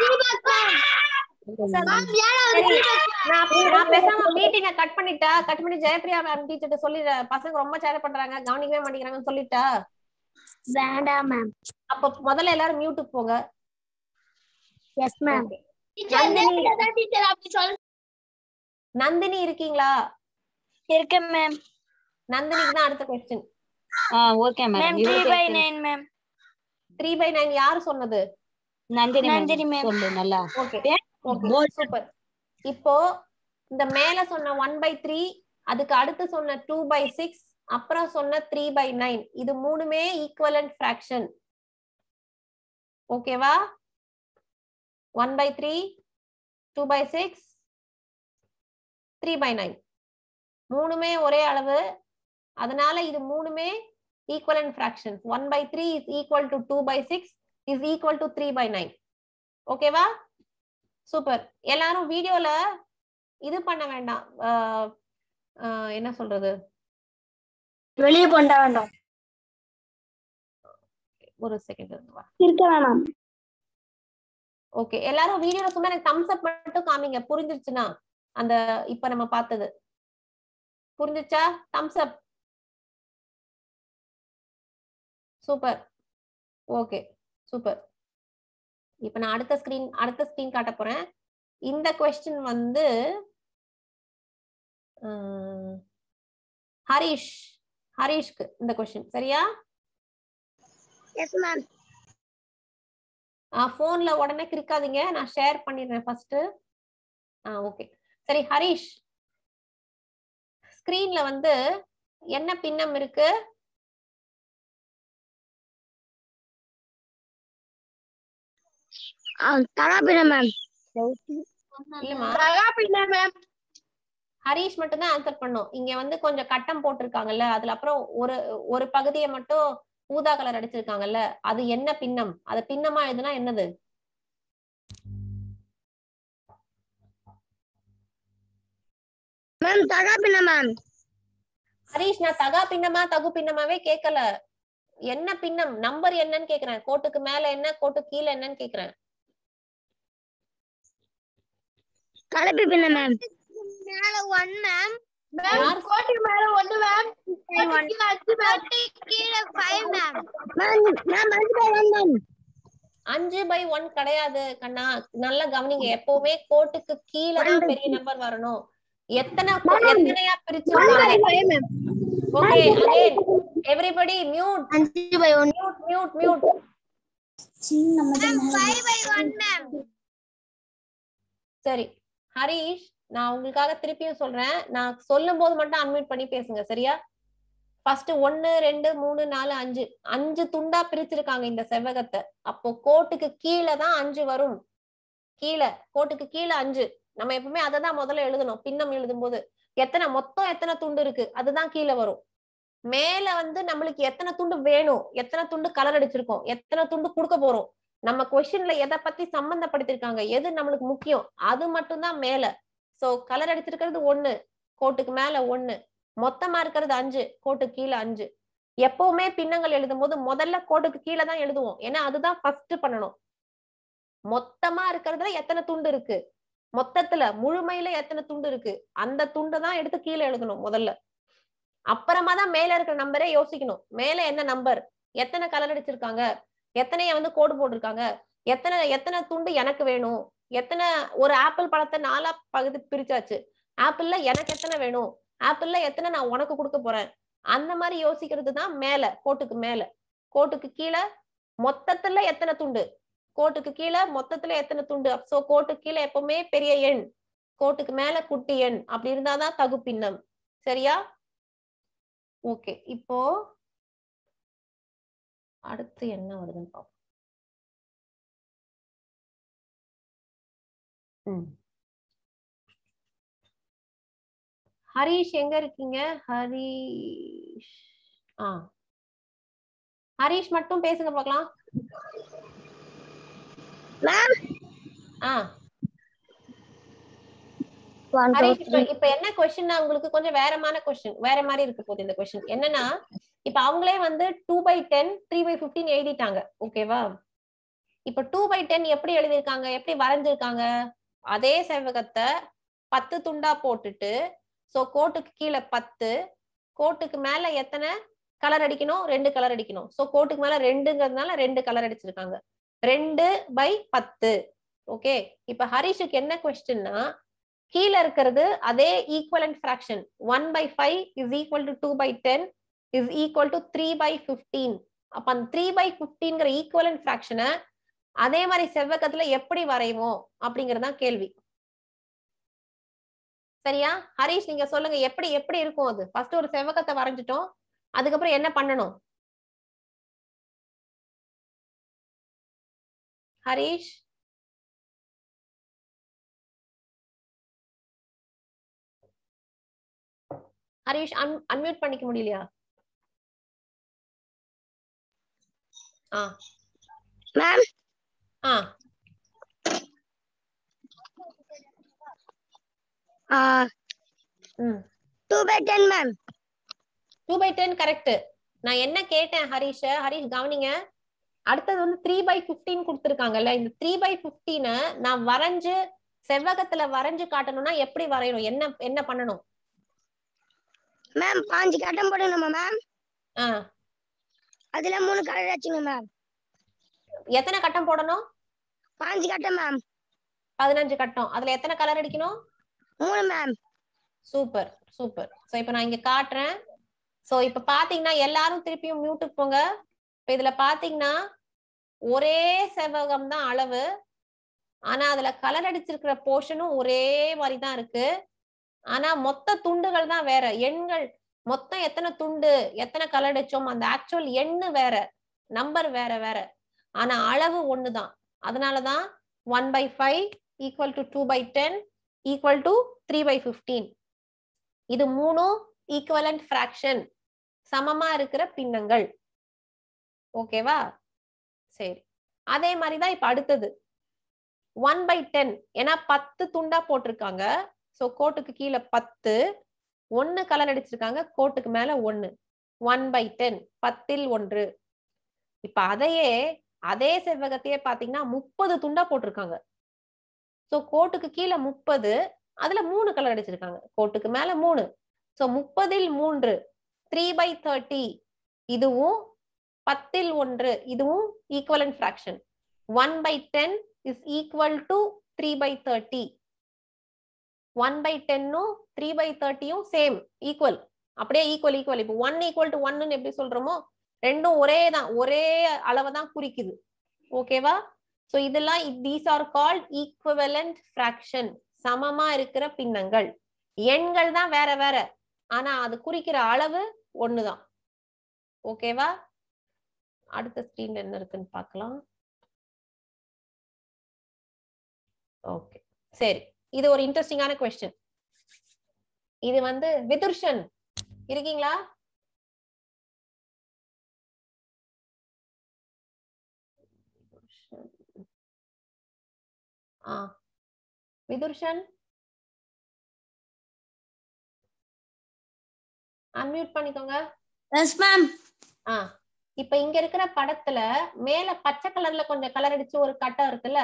சரி, நான் நான் பேசாம மீட்டிங்க கட் பண்ணிட்டா கட் பண்ணி ஜெயபிரியா மேம் டீச்சர்ட்ட சொல்லி பசங்க ரொம்ப சேட்டை பண்றாங்க கவனிக்கவே மாட்டேங்கிறாங்கன்னு சொல்லிட்டா வேண்டாம் மேம் அப்ப முதல்ல எல்லாரும் மியூட்டுக்கு போங்க எஸ் மேம் நந்தினி நந்தினி இருக்கீங்களா இருக்கேன் மேம் நந்தினிக்கு தான் அடுத்த question okay ma'am three by nine ma'am three by nine யாரு சொன்னது நந்தினி நந்தினி மேம் மேம் சொல்லு நல்லா ஓகே ஓகே சூப்பர் இப்போ இந்த மேல சொன்ன ஒன் பை த்ரீ அதுக்கு அடுத்து சொன்ன டூ பை சிக்ஸ் அப்புறம் சொன்ன த்ரீ பை நைன் இது மூணுமே ஈக்குவலன்ட் ஃபிராக்ஷன் ஓகேவா one by three two by six three by nine மூணுமே ஒரே அளவு அதனால இது மூணுமே equivalent fractions one by three is equal to two by six is equal to three by nine ஓகேவா சூப்பர் எல்லாரும் வீடியோல இது பண்ண வேண்டாம் ஆஹ் ஆஹ் என்ன சொல்றது வெளியே போண்டா வேண்டாம் ஒரு செகண்ட் வா இருக்க வேணாம் ஓகே எல்லாரும் வீடியோல சும்மா எனக்கு தம்ஸ் அப் மட்டும் காமிங்க புரிஞ்சிருச்சுன்னா அந்த இப்ப நம்ம பார்த்தது புரிஞ்சுச்சா thumbs up super okay super இப்ப நான் அடுத்த ஸ்கிரீன் அடுத்த ஸ்கிரீன் காட்ட போறேன் இந்த கொஸ்டின் வந்து ஆஹ், ஹரிஷ் ஹரிஷ்க்கு இந்த கொஸ்டின் சரியா எஸ் மேம் போன்ல உடனே கிரிக்காதீங்க நான் ஷேர் பண்ணிடுறேன் ஃபர்ஸ்ட் ஆ ஓகே சரி ஹரிஷ் ஸ்கிரீன்ல வந்து என்ன பின்னம் இருக்கு தராபின மேம் இல்லம்மா ஹரிஷ் மட்டும் தான் ஆன்சர் பண்ணும் இங்க வந்து கொஞ்சம் கட்டம் போட்டிருக்காங்கல்ல அதுல அப்புறம் ஒரு ஒரு பகுதியை மட்டும் ஊதா கலர் அடிச்சிருக்காங்கல்ல அது என்ன பின்னம் அது பின்னமா எழுதுனா என்னது மேம் தராபின மேம் ஹரிஷ் நான் தகா பின்னமா தகு பின்னமாவே கேட்கல என்ன பின்னம் நம்பர் என்னன்னு கேக்குறேன் கோட்டுக்கு மேல என்ன கோட்டுக்கு கீழே என்னன்னு கேக்குறேன் கலப்பி பின்ன மேம் மேல ஒன் மேம் யார் கோட்டுக்கு மேல ஒண்ணு மேம் கீழே ஃபைவ் மேம் மேம் மேம் அஞ்சு பை ஒன் மேம் அஞ்சு பை ஒன் கிடையாது கண்ணா நல்லா கவனிங்க எப்பவுமே கோட்டுக்கு கீழே தான் பெரிய நம்பர் வரணும் எத்தனை கோ- எத்தனையா பிரிச்சிருக்காங்க ஓகே அகைன் எவ்ரிபடி மியூட் அஞ்சு by one mute mute mute ma'am five by one ma'am சரி ஹரிஷ் நான் உங்களுக்காக திருப்பியும் சொல்றேன் நான் சொல்லும் போது மட்டும் அன்மியூட் பண்ணி பேசுங்க சரியா ஃபர்ஸ்ட் ஒன்னு ரெண்டு மூணு நாலு அஞ்சு அஞ்சு துண்டா பிரிச்சிருக்காங்க இந்த செவ்வகத்தை அப்போ கோட்டுக்கு கீழே தான் அஞ்சு வரும் கீழே கோட்டுக்கு கீழே அஞ்சு நம்ம எப்பவுமே அதை தான் முதல்ல எழுதணும் பின்னம் எழுதும் போது எத்தனை மொத்தம் எத்தனை துண்டு இருக்கு அதுதான் கீழே வரும் மேல வந்து நம்மளுக்கு எத்தனை துண்டு வேணும் எத்தனை துண்டு கலர் அடிச்சிருக்கோம் எத்தனை துண்டு கொடுக்க போறோம் நம்ம கொஸ்டின்ல எதை பத்தி சம்பந்தப்படுத்திருக்காங்க எது நம்மளுக்கு முக்கியம் அது மட்டும்தான் மேல சோ கலர் அடிச்சிருக்கிறது ஒண்ணு கோட்டுக்கு மேல ஒண்ணு மொத்தமா இருக்கிறது அஞ்சு கோட்டுக்கு கீழே அஞ்சு எப்பவுமே பின்னங்கள் எழுதும் போது முதல்ல கோட்டுக்கு கீழே தான் எழுதுவோம் ஏன்னா அதுதான் ஃபர்ஸ்ட் பண்ணணும் மொத்தமா இருக்கிறதுல எத்தனை துண்டு இருக்கு மொத்தத்துல முழுமையில எத்தனை துண்டு இருக்கு அந்த துண்டு தான் எடுத்து கீழே எழுதணும் முதல்ல அப்புறமா தான் மேல இருக்கிற நம்பரே யோசிக்கணும் மேல என்ன நம்பர் எத்தனை கலர் அடிச்சிருக்காங்க எத்தனைய வந்து கோடு போட்டிருக்காங்க எத்தனை எத்தனை துண்டு எனக்கு வேணும் எத்தனை ஒரு ஆப்பிள் பழத்தை நாலா பகுதி பிரிச்சாச்சு ஆப்பிள்ல எனக்கு எத்தனை வேணும் ஆப்பிள்ல எத்தனை நான் உனக்கு கொடுக்க போறேன் அந்த மாதிரி யோசிக்கிறது தான் மேல கோட்டுக்கு மேல கோட்டுக்கு கீழே மொத்தத்துல எத்தனை துண்டு கோட்டுக்கு கீழே மொத்தத்துல எத்தனை துண்டு சோ கோட்டுக்கு கீழே எப்பவுமே பெரிய எண் கோட்டுக்கு மேல குட்டி எண் அப்படி இருந்தாதான் தகு பின்னம் சரியா ஓகே இப்போ அடுத்து என்ன வருதுன்னு பார்ப்போம் ம். ஹரிஷ் எங்க இருக்கீங்க ஹரிஷ் ஆ ஹரிஷ் மட்டும் பேசுங்க பார்க்கலாம் மேம் ஆ ஒன் டூ ஹரிஷ் இப்ப இப்ப என்ன கொஸ்டின் உங்களுக்கு கொஞ்சம் வேறமான கொஸ்டின் வேற மாதிரி இருக்க போகுது இந்த கொஸ்டின் என்னன்னா இப்ப அவங்களே வந்து two by ten three by fifteen எழுதிட்டாங்க ஓகேவா இப்ப டூ பை டென் எப்படி எழுதியிருக்காங்க எப்படி வரைஞ்சிருக்காங்க அதே செவ்வகத்தை பத்து துண்டா போட்டுட்டு சோ கோட்டுக்கு கீழே பத்து கோட்டுக்கு மேல எத்தனை கலர் அடிக்கணும் ரெண்டு கலர் அடிக்கணும் சோ கோட்டுக்கு மேல ரெண்டுங்கிறதுனால ரெண்டு கலர் அடிச்சிருக்காங்க ரெண்டு பை பத்து ஓகே இப்ப ஹரிஷுக்கு என்ன கொஸ்டின்னா கீழே இருக்கிறது அதே equivalent fraction one by five is equal to two by ten is equal to three by fifteen அப்ப அந்த த்ரீ பை ஃபிஃப்டீன்கிற ஈக்குவலண்ட் ஃபிராக்ஷனை அதே மாதிரி செவ்வகத்துல எப்படி வரைவோம் அப்படிங்கறதுதான் கேள்வி சரியா ஹரிஷ் நீங்க சொல்லுங்க எப்படி எப்படி இருக்கும் அது ஃபர்ஸ்ட் ஒரு செவ்வகத்தை வரைஞ்சிட்டோம் அதுக்கப்புறம் என்ன பண்ணணும் ஹரிஷ் ஹரிஷ் அன் அன்மியூட் பண்ணிக்க முடியலையா ஆ மேம் ஆ ம் two by ten ma'am two by ten correct நான் என்ன கேட்டேன் ஹரிஷ ஹரிஷ் கவனிங்க அடுத்தது வந்து த்ரீ பை பிப்டீன் கொடுத்துருக்காங்கல்ல இந்த த்ரீ பை பிப்டீனை நான் வரைஞ்சு செவ்வகத்துல வரைஞ்சு காட்டணும்னா எப்படி வரையணும் என்ன என்ன பண்ணணும் மேம் பாஞ்சு கட்டம் போடணுமா மேம் ஆ அதுல மூணு கலர் வச்சுங்க மேம் எத்தனை கட்டம் போடணும் பாஞ்சு கட்டம் மேம் பதினஞ்சு கட்டம் அதுல எத்தனை கலர் அடிக்கணும் மூணு மேம் சூப்பர் சூப்பர் சோ இப்ப நான் இங்க காட்டுறேன் சோ இப்ப பாத்தீங்கன்னா எல்லாரும் திருப்பியும் மியூட்டுக்கு போங்க இப்ப இதுல பாத்தீங்கன்னா ஒரே செவ்வகம் தான் அளவு ஆனா அதுல கலர் அடிச்சிருக்கிற போர்ஷனும் ஒரே மாதிரி தான் இருக்கு ஆனா மொத்த துண்டுகள் தான் வேற எண்கள் மொத்தம் எத்தனை துண்டு எத்தனை கலர் அடிச்சோம் அந்த ஆக்சுவல் எண்ணு வேற நம்பர் வேற வேற ஆனா அளவு ஒண்ணுதான் அதனாலதான் one by five equal to two by ten equal to three by fifteen இது மூணும் ஈக்குவலண்ட் ஃபிராக்ஷன் சமமா இருக்கிற பின்னங்கள் ஓகேவா சரி அதே மாதிரிதான் இப்ப அடுத்தது ஒன் பை டென் ஏன்னா பத்து துண்டா போட்டிருக்காங்க சோ கோட்டுக்கு கீழே பத்து ஒன்னு கலர் அடிச்சிருக்காங்க கோட்டுக்கு மேல ஒன்னு ஒன் பை டென் பத்தில் ஒன்று இப்ப அதையே அதே செவ்வகத்தையே பாத்தீங்கன்னா முப்பது துண்டா போட்டிருக்காங்க சோ கோட்டுக்கு கீழே முப்பது அதுல மூணு கலர் அடிச்சிருக்காங்க கோட்டுக்கு மேல மூணு சோ முப்பதில் மூன்று த்ரீ பை தேர்ட்டி இதுவும் பத்தில் ஒன்று இதுவும் equivalent fraction one by ten is equal to three by thirty one by டென்னும் த்ரீ பை தேர்ட்டியும் சேம் ஈக்குவல் அப்படியே ஈக்குவல் ஈக்குவல் இப்போ ஒன் ஈக்குவல் டு ஒன்னு எப்படி சொல்றோமோ ரெண்டும் ஒரே தான் ஒரே அளவை தான் குறிக்குது ஓகேவா சோ இதெல்லாம் these are called equivalent fraction சமமா இருக்கிற பின்னங்கள் எண்கள் தான் வேற வேற ஆனா அது குறிக்கிற அளவு ஒண்ணுதான் ஓகேவா அடுத்த ஸ்கிரீன்ல என்ன இருக்குன்னு பார்க்கலாம் ஓகே சரி இது ஒரு இன்ட்ரெஸ்டிங்கான கொஸ்டின் இது வந்து விதுர்ஷன் இருக்கீங்களா ஆ விதுர்ஷன் அன்மியூட் பண்ணிக்கோங்க எஸ் மேம் ஆ இப்ப இங்க இருக்கிற படத்துல மேல பச்சை கலர்ல கொஞ்சம் கலர் அடிச்சு ஒரு கட்டம் இருக்குல்ல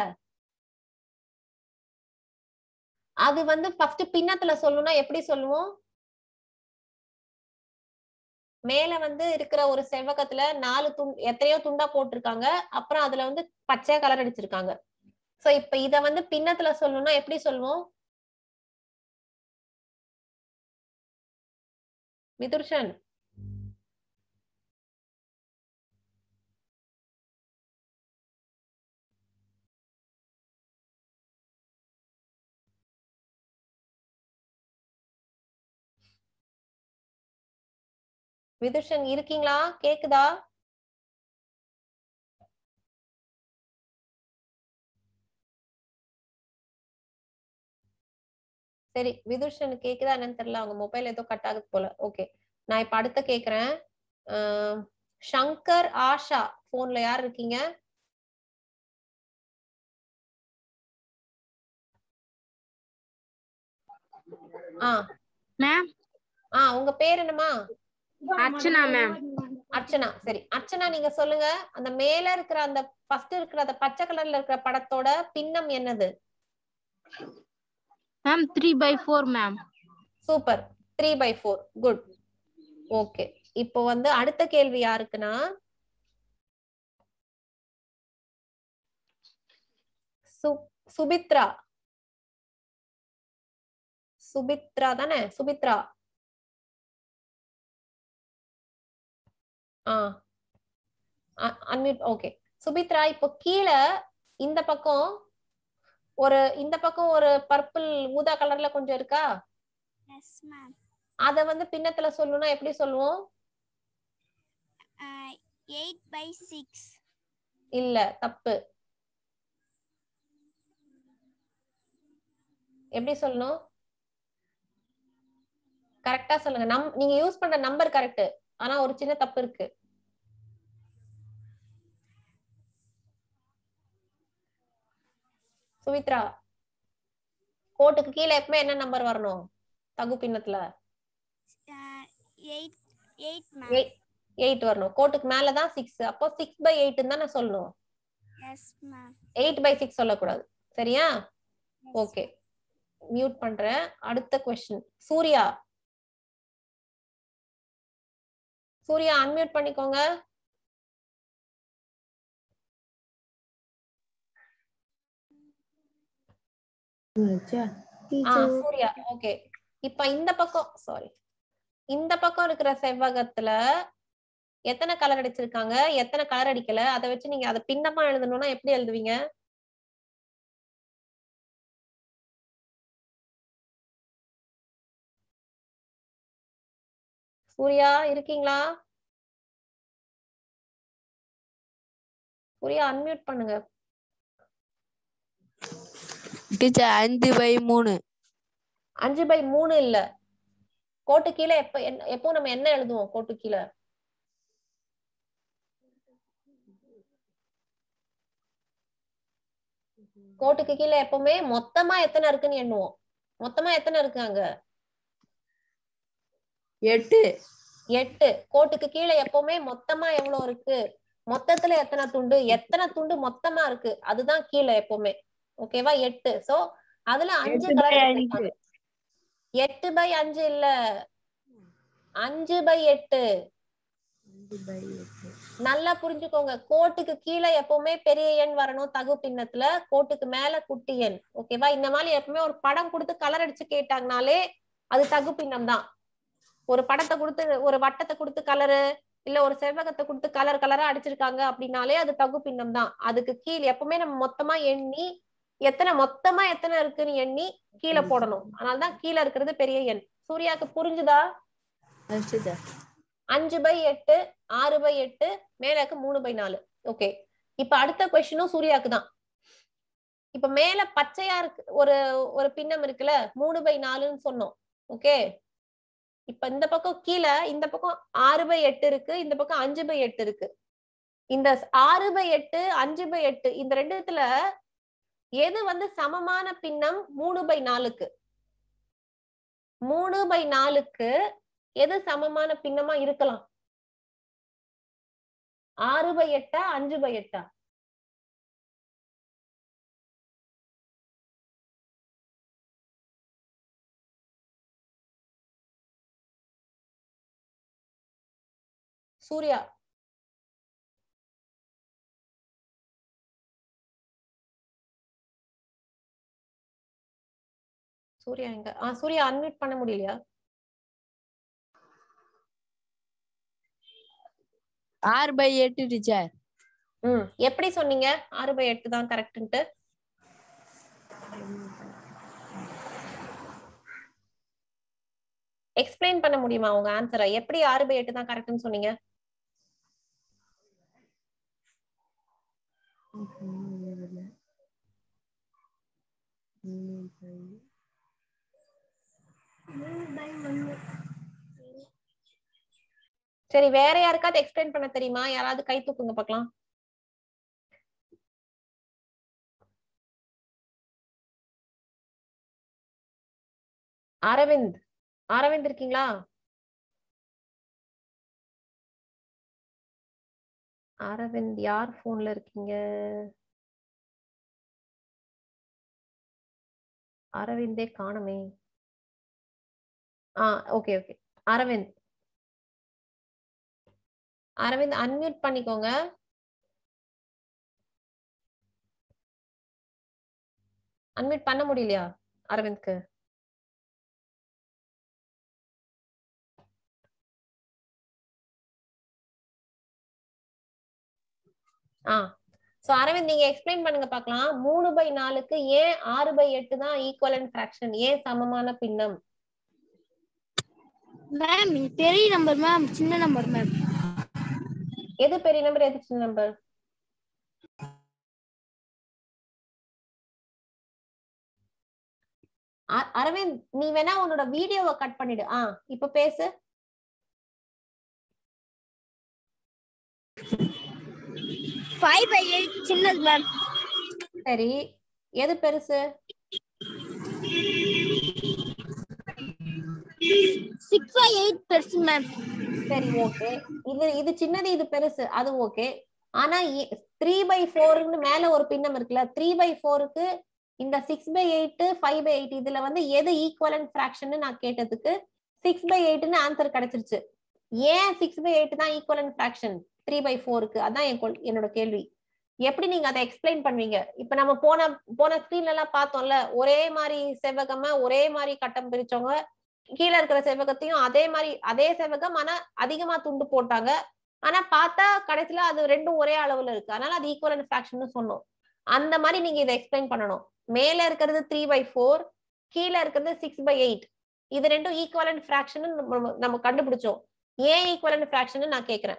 அது வந்து ஃபர்ஸ்ட் பின்னத்துல சொல்லணும்னா எப்படி சொல்லுவோம் மேல வந்து இருக்கிற ஒரு செவ்வகத்துல நாலு துண் எத்தனையோ துண்டா போட்டிருக்காங்க அப்புறம் அதுல வந்து பச்சையா கலர் அடிச்சிருக்காங்க சோ இப்ப இத வந்து பின்னத்துல சொல்லணும்னா எப்படி சொல்லுவோம் மிதுர்ஷன் விதுஷன் இருக்கீங்களா கேக்குதா சரி விதுஷன் கேக்குதா என்னன்னு தெரியல அவங்க மொபைல் ஏதோ கட் ஆகுது போல ஓகே நான் இப்ப அடுத்த கேக்குறேன் அஹ், சங்கர் ஆஷா போன்ல யார் இருக்கீங்க ஆ மேம் ஆ உங்க பேர் என்னம்மா அர்ச்சனா மேம் அர்ச்சனா சரி அர்ச்சனா நீங்க சொல்லுங்க அந்த மேல இருக்கிற அந்த ஃபர்ஸ்ட் இருக்கிற அந்த பச்சை கலர்ல இருக்கிற படத்தோட பின்னம் என்னது ma'am three by four ma'am super three by four good okay இப்போ வந்து அடுத்த கேள்வி யாருக்குன்னா சு- சுபித்ரா சுபித்ரா தானே சுபித்ரா ஆ அன்மியூட் ஓகே சுபித்ரா இப்போ கீழே இந்த பக்கம் ஒரு இந்த பக்கம் ஒரு பர்பிள் ஊதா கலர்ல கொஞ்சம் இருக்கா எஸ் மேம் அத வந்து பின்னத்துல சொல்லணும்னா எப்படி சொல்லுவோம் எயிட் பை சிக்ஸ் இல்ல தப்பு எப்படி சொல்லணும் கரெக்டா சொல்லுங்க நம் நீங்க யூஸ் பண்ற நம்பர் கரெக்ட் ஆனா ஒரு சின்ன தப்பு இருக்கு சுமித்ரா கோட்டுக்கு கீழே எப்பவுமே என்ன நம்பர் வரணும் தகு பின்னத்துல எயிட் எயிட் எயிட் வரணும் கோட்டுக்கு மேலதான் சிக்ஸ் அப்போ சிக்ஸ் பை எயிட் தானே சொல்லணும் yes ma'am eight by six சொல்லக்கூடாது சரியா ஓகே மியூட் பண்றேன் அடுத்த கொஸ்டின் சூர்யா சூர்யா அன்மியூட் பண்ணிக்கோங்க ஆ சூர்யா ஓகே இப்ப இந்த பக்கம் சாரி இந்த பக்கம் இருக்கிற செவ்வகத்துல எத்தனை கலர் அடிச்சிருக்காங்க எத்தனை கலர் அடிக்கல அதை வச்சு நீங்க அதை பின்னமா எழுதணும்னா எப்படி எழுதுவீங்க சூர்யா இருக்கீங்களா சூர்யா அன்மியூட் பண்ணுங்க டீச்சர் அஞ்சு பை மூணு அஞ்சு பை மூணு இல்ல கோட்டு கீழே எப்ப என்ன- எப்போ நம்ம என்ன எழுதுவோம் கோட்டு கீழே கோட்டுக்கு கீழே எப்பவுமே மொத்தமா எத்தனை இருக்குன்னு எண்ணுவோம் மொத்தமா எத்தனை இருக்கு அங்க எட்டு எட்டு கோட்டுக்கு கீழே எப்பவுமே மொத்தமா எவ்வளவு இருக்கு மொத்தத்துல எத்தனை துண்டு எத்தனை துண்டு மொத்தமா இருக்கு அதுதான் கீழே எப்பவுமே ஓகேவா எட்டு சோ அதுல அஞ்சு எட்டு by கலர் அஞ்சு. எடுத்திருக்காங்க. எட்டு பை அஞ்சு இல்ல அஞ்சு பை எட்டு நல்லா புரிஞ்சுக்கோங்க கோட்டுக்கு கீழே எப்பவுமே பெரிய எண் வரணும் தகு பின்னத்துல கோட்டுக்கு மேல குட்டி எண் ஓகேவா இந்த மாதிரி எப்பவுமே ஒரு படம் கொடுத்து கலர் அடிச்சு கேட்டாங்கனாலே அது தகு பின்னம் தான் ஒரு படத்தை கொடுத்து ஒரு வட்டத்தை கொடுத்து கலரு இல்ல ஒரு செவ்வகத்தை கொடுத்து கலர் கலரா அடிச்சிருக்காங்க அப்படின்னாலே அது தகு பின்னம் தான் அதுக்கு கீழ் எப்பவுமே நம்ம மொத்தமா எண்ணி எத்தனை மொத்தமா எத்தனை இருக்குன்னு எண்ணி கீழே போடணும் அதனாலதான் கீழே இருக்கிறது பெரிய எண் சூர்யாக்கு புரிஞ்சுதா அஞ்சு பை எட்டு ஆறு பை எட்டு மேலக்கு மூணு பை நாலு ஓகே இப்ப அடுத்த கொஸ்டினும் சூர்யாக்கு தான் இப்ப மேல பச்சையா இருக்கு ஒரு ஒரு பின்னம் இருக்குல்ல மூணு பை நாலுன்னு சொன்னோம் ஓகே இப்ப இந்த பக்கம் கீழே இந்த பக்கம் ஆறு பை எட்டு இருக்கு இந்த பக்கம் அஞ்சு பை எட்டு இருக்கு இந்த ஆறு பை எட்டு அஞ்சு பை எட்டு இந்த ரெண்டுத்துல எது வந்து சமமான பின்னம் மூணு பை நாலுக்கு மூணு பை நாலுக்கு எது சமமான பின்னமா இருக்கலாம் ஆறு பை எட்டா அஞ்சு பை எட்டா சூர்யா சூர்யா எங்க ஆ சூர்யா அன்மியூட் பண்ண முடியலையா ஆறு பை எட்டு டீச்சர் ம் எப்படி சொன்னீங்க ஆறு பை எட்டு தான் கரெக்ட்ன்ட்டு எக்ஸ்பிளைன் பண்ண முடியுமா உங்க ஆன்சரை எப்படி ஆறு பை எட்டு தான் கரெக்ட்னு சொன்னீங்க சரி வேற யாருக்காவது எக்ஸ்பிளைன் பண்ண தெரியுமா யாராவது கை தூக்குங்க பார்க்கலாம் அரவிந்த் அரவிந்த் இருக்கீங்களா அரவிந்த் யார் போன்ல இருக்கீங்க அரவிந்தே காணுமே ஆ okay okay Aravind Aravind unmute பண்ணிக்கோங்க அன்மியூட் பண்ண முடியலையா அரவிந்த்க்கு ஆ சோ அரவிந்த் நீங்க எக்ஸ்பிளைன் பண்ணுங்க பார்க்கலாம் மூணு பை நாலுக்கு ஏன் ஆறு பை எட்டு தான் ஈக்குவலன்ட் ஃபிராக்ஷன் ஏன் சமமான பின்னம் மேம் இது பெரிய நம்பர் மேம் சின்ன நம்பர் மேம் எது பெரிய நம்பர் எது சின்ன நம்பர் அரவிந்த் நீ வேணா உன்னோட வீடியோவை கட் பண்ணிடு ஆ இப்ப பேசு ஃபைவ் பை எயிட் சின்னது மேம் சரி எது பெருசு சிக்ஸ் பை எயிட் பெருசு மேம் சரி ஓகே இது இது சின்னது இது பெருசு அது ஓகே ஆனா த்ரீ பை ஃபோர்னு மேல ஒரு பின்னம் இருக்குல்ல த்ரீ பை ஃபோருக்கு இந்த six by eight five by eight இதுல வந்து எது ஈக்குவலன்ட் ஃபிராக்ஷன் நான் கேட்டதுக்கு சிக்ஸ் பை எயிட்னு ஆன்சர் கிடைச்சிருச்சு ஏன் சிக்ஸ் பை எயிட் தான் ஈக்குவலன்ட் ஃபிராக்ஷன் த்ரீ பை ஃபோருக்கு அதான் என் கொள்- என்னோட கேள்வி எப்படி நீங்க அதை எக்ஸ்பிளைன் பண்ணுவீங்க இப்ப நம்ம போன போன ஸ்கிரீன்ல எல்லாம் பார்த்தோம்ல ஒரே மாதிரி செவ்வகமா ஒரே மாதிரி கட்டம் பிரிச்சவங்க கீழே இருக்கிற செவ்வகத்தையும் அதே மாதிரி அதே செவ்வகம் ஆனா அதிகமா துண்டு போட்டாங்க ஆனா பார்த்தா கடைசியில அது ரெண்டும் ஒரே அளவுல இருக்கு அதனால அது ஈக்குவலன்ட் ஃபிராக்ஷன் சொன்னோம் அந்த மாதிரி நீங்க இதை எக்ஸ்பிளைன் பண்ணணும் மேல இருக்கிறது த்ரீ பை ஃபோர் கீழே இருக்கிறது சிக்ஸ் பை எயிட் இது ரெண்டும் ஈக்குவலன்ட் ஃபிராக்ஷன் நம்ம கண்டுபிடிச்சோம் ஏன் ஈக்குவலன்ட் ஃபிராக்ஷன் நான் கேக்குறேன்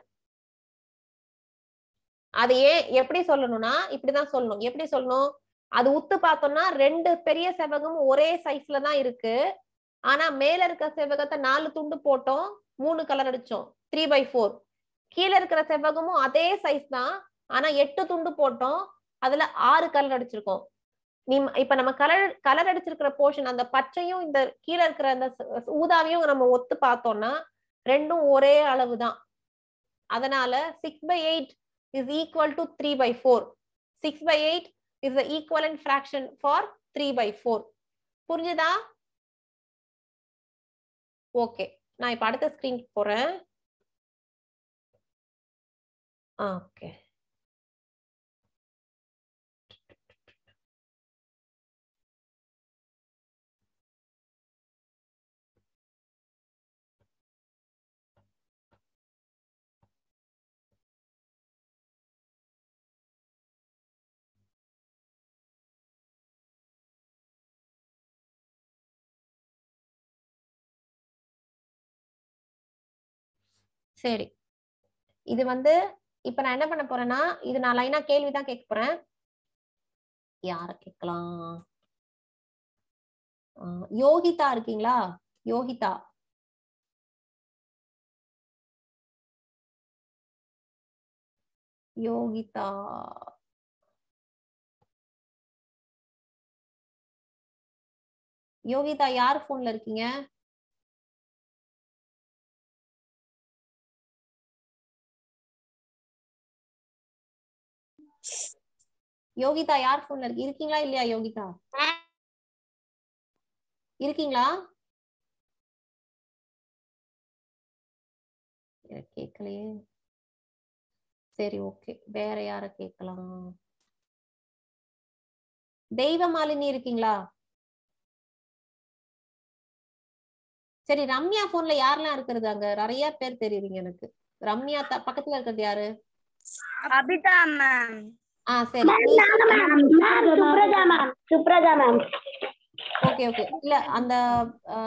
அது ஏன் எப்படி சொல்லணும்னா இப்படிதான் சொல்லணும் எப்படி சொல்லணும் அது உத்து பார்த்தோம்னா ரெண்டு பெரிய செவ்வகமும் ஒரே சைஸ்ல தான் இருக்கு ஆனா மேல இருக்க செவ்வகத்தை நாலு துண்டு போட்டோம் மூணு கலர் அடிச்சோம் த்ரீ பை ஃபோர் கீழே இருக்கிற செவ்வகமும் அதே சைஸ் தான் ஆனா எட்டு துண்டு போட்டோம் அதுல ஆறு கலர் அடிச்சிருக்கோம் நீ இப்ப நம்ம கலர் கலர் அடிச்சிருக்கிற போர்ஷன் அந்த பச்சையும் இந்த கீழே இருக்கிற அந்த ச- ஊதாவையும் நம்ம ஒத்து பார்த்தோம்னா ரெண்டும் ஒரே அளவு தான் அதனால six by eight is equal to three by four six by eight is the equivalent fraction for three by four புரிஞ்சுதா ஓகே நான் இப்ப அடுத்த ஸ்கிரீன் போறேன் ஓகே சரி இது வந்து இப்ப நான் என்ன பண்ண போறேன்னா இது நான் லைனா கேள்விதான் கேட்க போறேன் யார கேட்கலாம் ஆஹ் யோகிதா இருக்கீங்களா யோகிதா யோகிதா யோகிதா யார் போன்ல இருக்கீங்க யோகிதா யார் போன்ல இருக்கு இருக்கீங்களா இல்லையா யோகிதா இருக்கீங்களா எனக்கு கேட்கலையே சரி ஓகே வேற யார கேட்கலாம் தெய்வமாலினி இருக்கீங்களா சரி ரம்யா போன்ல யாரெல்லாம் இருக்கிறது அங்க நிறைய பேர் தெரியுறீங்க எனக்கு ரம்யா த- பக்கத்துல இருக்கிறது யாரு அபிதா மேம் ஆ சரி நீ Supraja ma'am Supraja ma'am okay okay இல்ல அந்த ஆ,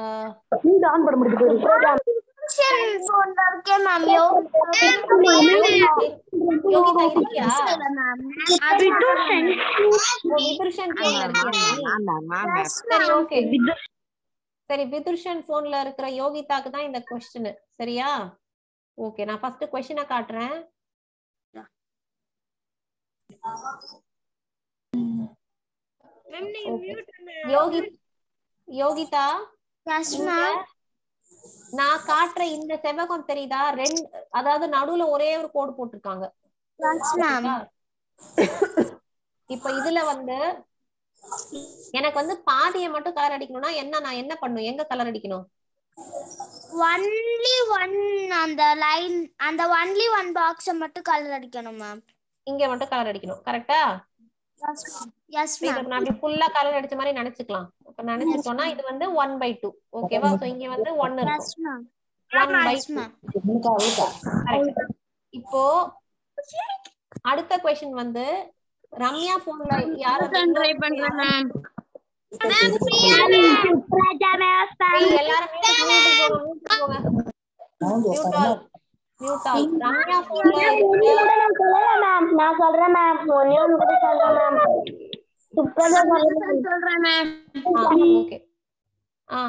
போன்ல இருக்கே மேம் யோகிதா இருக்கியா ஓ, விதுர்ஷன் போன்ல இருக்கியா நீ? சரி ஓகே சரி விதுர்ஷன் போன்ல இருக்கிற யோகிதாக்கு தான் இந்த கொஸ்டின் சரியா ஓகே நான் ஃபர்ஸ்ட் கொஸ்டினை காட்டுறேன் Okay. யோகி யோகிதா இங்க நான் காட்டுற இந்த செவ்வகம் தெரியுதா ரெண்டு அதாவது நடுவுல ஒரே ஒரு கோடு போட்டிருக்காங்க ஓகேவா? இப்ப இதுல வந்து எனக்கு வந்து பாதியை மட்டும் கலர் அடிக்கணும்னா என்ன நான் என்ன பண்ணும் எங்க கலர் அடிக்கணும் ஒன்லி ஒன் அந்த லைன் அந்த ஒன்லி ஒன் பாக்ஸ மட்டும் கலர் அடிக்கணும் மேம் இங்க மட்டும் கலர் அடிக்கணும் கரெக்டா எஸ் மேம் நான் ஃபுல்லா கலர் அடிச்ச மாதிரி நினைச்சுக்கலாம் இப்ப நினைச்சுட்டோம்னா இது வந்து ஒன் பை டூ ஓகேவா சோ இங்க வந்து ஒன்னு எஸ் இருக்கும் ma'am one by yes ma'am correct இப்போ அடுத்த கொஸ்டின் வந்து ரம்யா போன்ல யாரு ட்ரை பண்றேன் மேம் சுப்ரஜா மேம் ஏய், எல்லாரும் மியூட் போங்க mute all mute all Ramya போன்ல மேம் நான் சொல்றேன் மேம் ஒன்னே ஒன்று கூட சொல்றேன் மேம் சுப்ரஜா சொல்றேன் மேம் ஓகே ஆ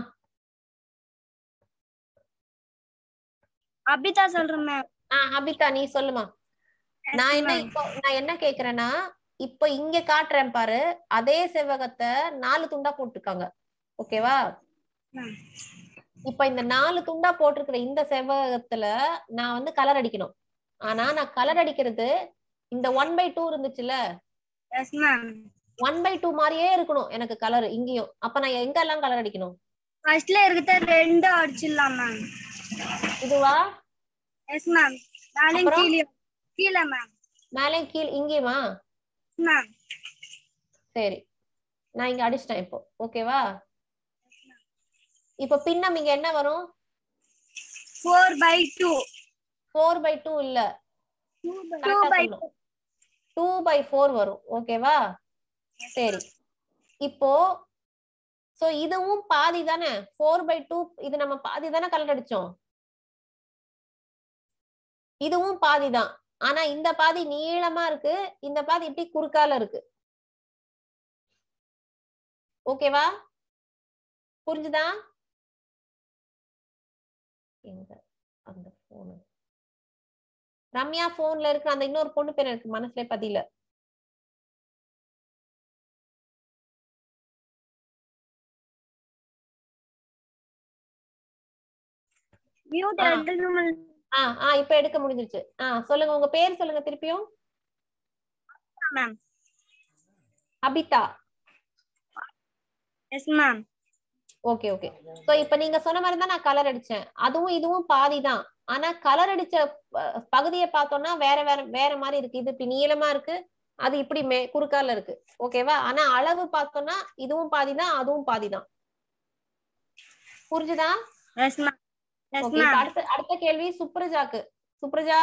அபிதா சொல்றேன் மேம் ஆ அபிதா நீ சொல்லுமா நான் என்ன இப்போ நான் என்ன கேக்குறேன்னா இப்போ இங்க காட்டுறேன் பாரு அதே செவ்வகத்தை நாலு துண்டா போட்டிருக்காங்க ஓகேவா ம். இப்ப இந்த நாலு துண்டா போட்டிருக்கிற இந்த செவ்வகத்துல நான் வந்து கலர் அடிக்கணும் ஆனா நான் கலர் அடிக்கிறது இந்த ஒன் பை டூ இருந்துச்சுல்ல yes ma'am one by two மாதிரியே இருக்கணும் எனக்கு கலர் இங்கேயும் அப்ப நான் எங்கெல்லாம் கலர் அடிக்கணும் ஃபர்ஸ்ட்ல இருக்கிறத ரெண்டு அடிச்சிடலாம் மேம் இதுவா எஸ் மேம் மேலே அப்புறம்? கீழே கீழே மேம் மேலே கீழ் இங்கேயுமா மேம் சரி நான் இங்க அடிச்சிட்டேன் இப்போ ஓகேவா இப்போ பின்னம் இங்க என்ன வரும் four by two four by two இல்ல two by two by four வரும் ஓகேவா சரி இப்போ சோ இதுவும் பாதி தானே ஃபோர் பை டூ இது நம்ம பாதி தானே கலர் அடிச்சோம் இதுவும் பாதி தான் ஆனா இந்த பாதி நீளமா இருக்கு இந்த பாதி இப்படி குறுக்கால இருக்கு ஓகேவா புரிஞ்சுதா எங்க அந்த போனு ரம்யா போன்ல இருக்கிற அந்த இன்னொரு பொண்ணு பேர் எனக்கு மனசுல பதில மியூட் ஆ. எடுக்கணும் ஆ ஆ இப்ப எடுக்க முடிஞ்சிருச்சு ஆ சொல்லுங்க உங்க பேர் சொல்லுங்க திருப்பியும் ma'am Abitha yes ma'am okay okay so இப்ப நீங்க சொன்ன மாதிரி தான் நான் கலர் அடிச்சேன் அதுவும் இதுவும் பாதி தான் ஆனா கலர் அடிச்ச ப- பகுதியை பார்த்தோம்னா வேற வேற வேற மாதிரி இருக்கு இது இப்படி நீளமா இருக்கு அது இப்படி மே குறுக்கால இருக்கு ஓகேவா ஆனா அளவு பார்த்தோம்னா இதுவும் பாதி தான் அதுவும் பாதி தான் புரிஞ்சுதா yes ma'am yes okay ma'am அடுத்த அடுத்த கேள்வி சுப்ரஜாக்கு சுப்ரஜா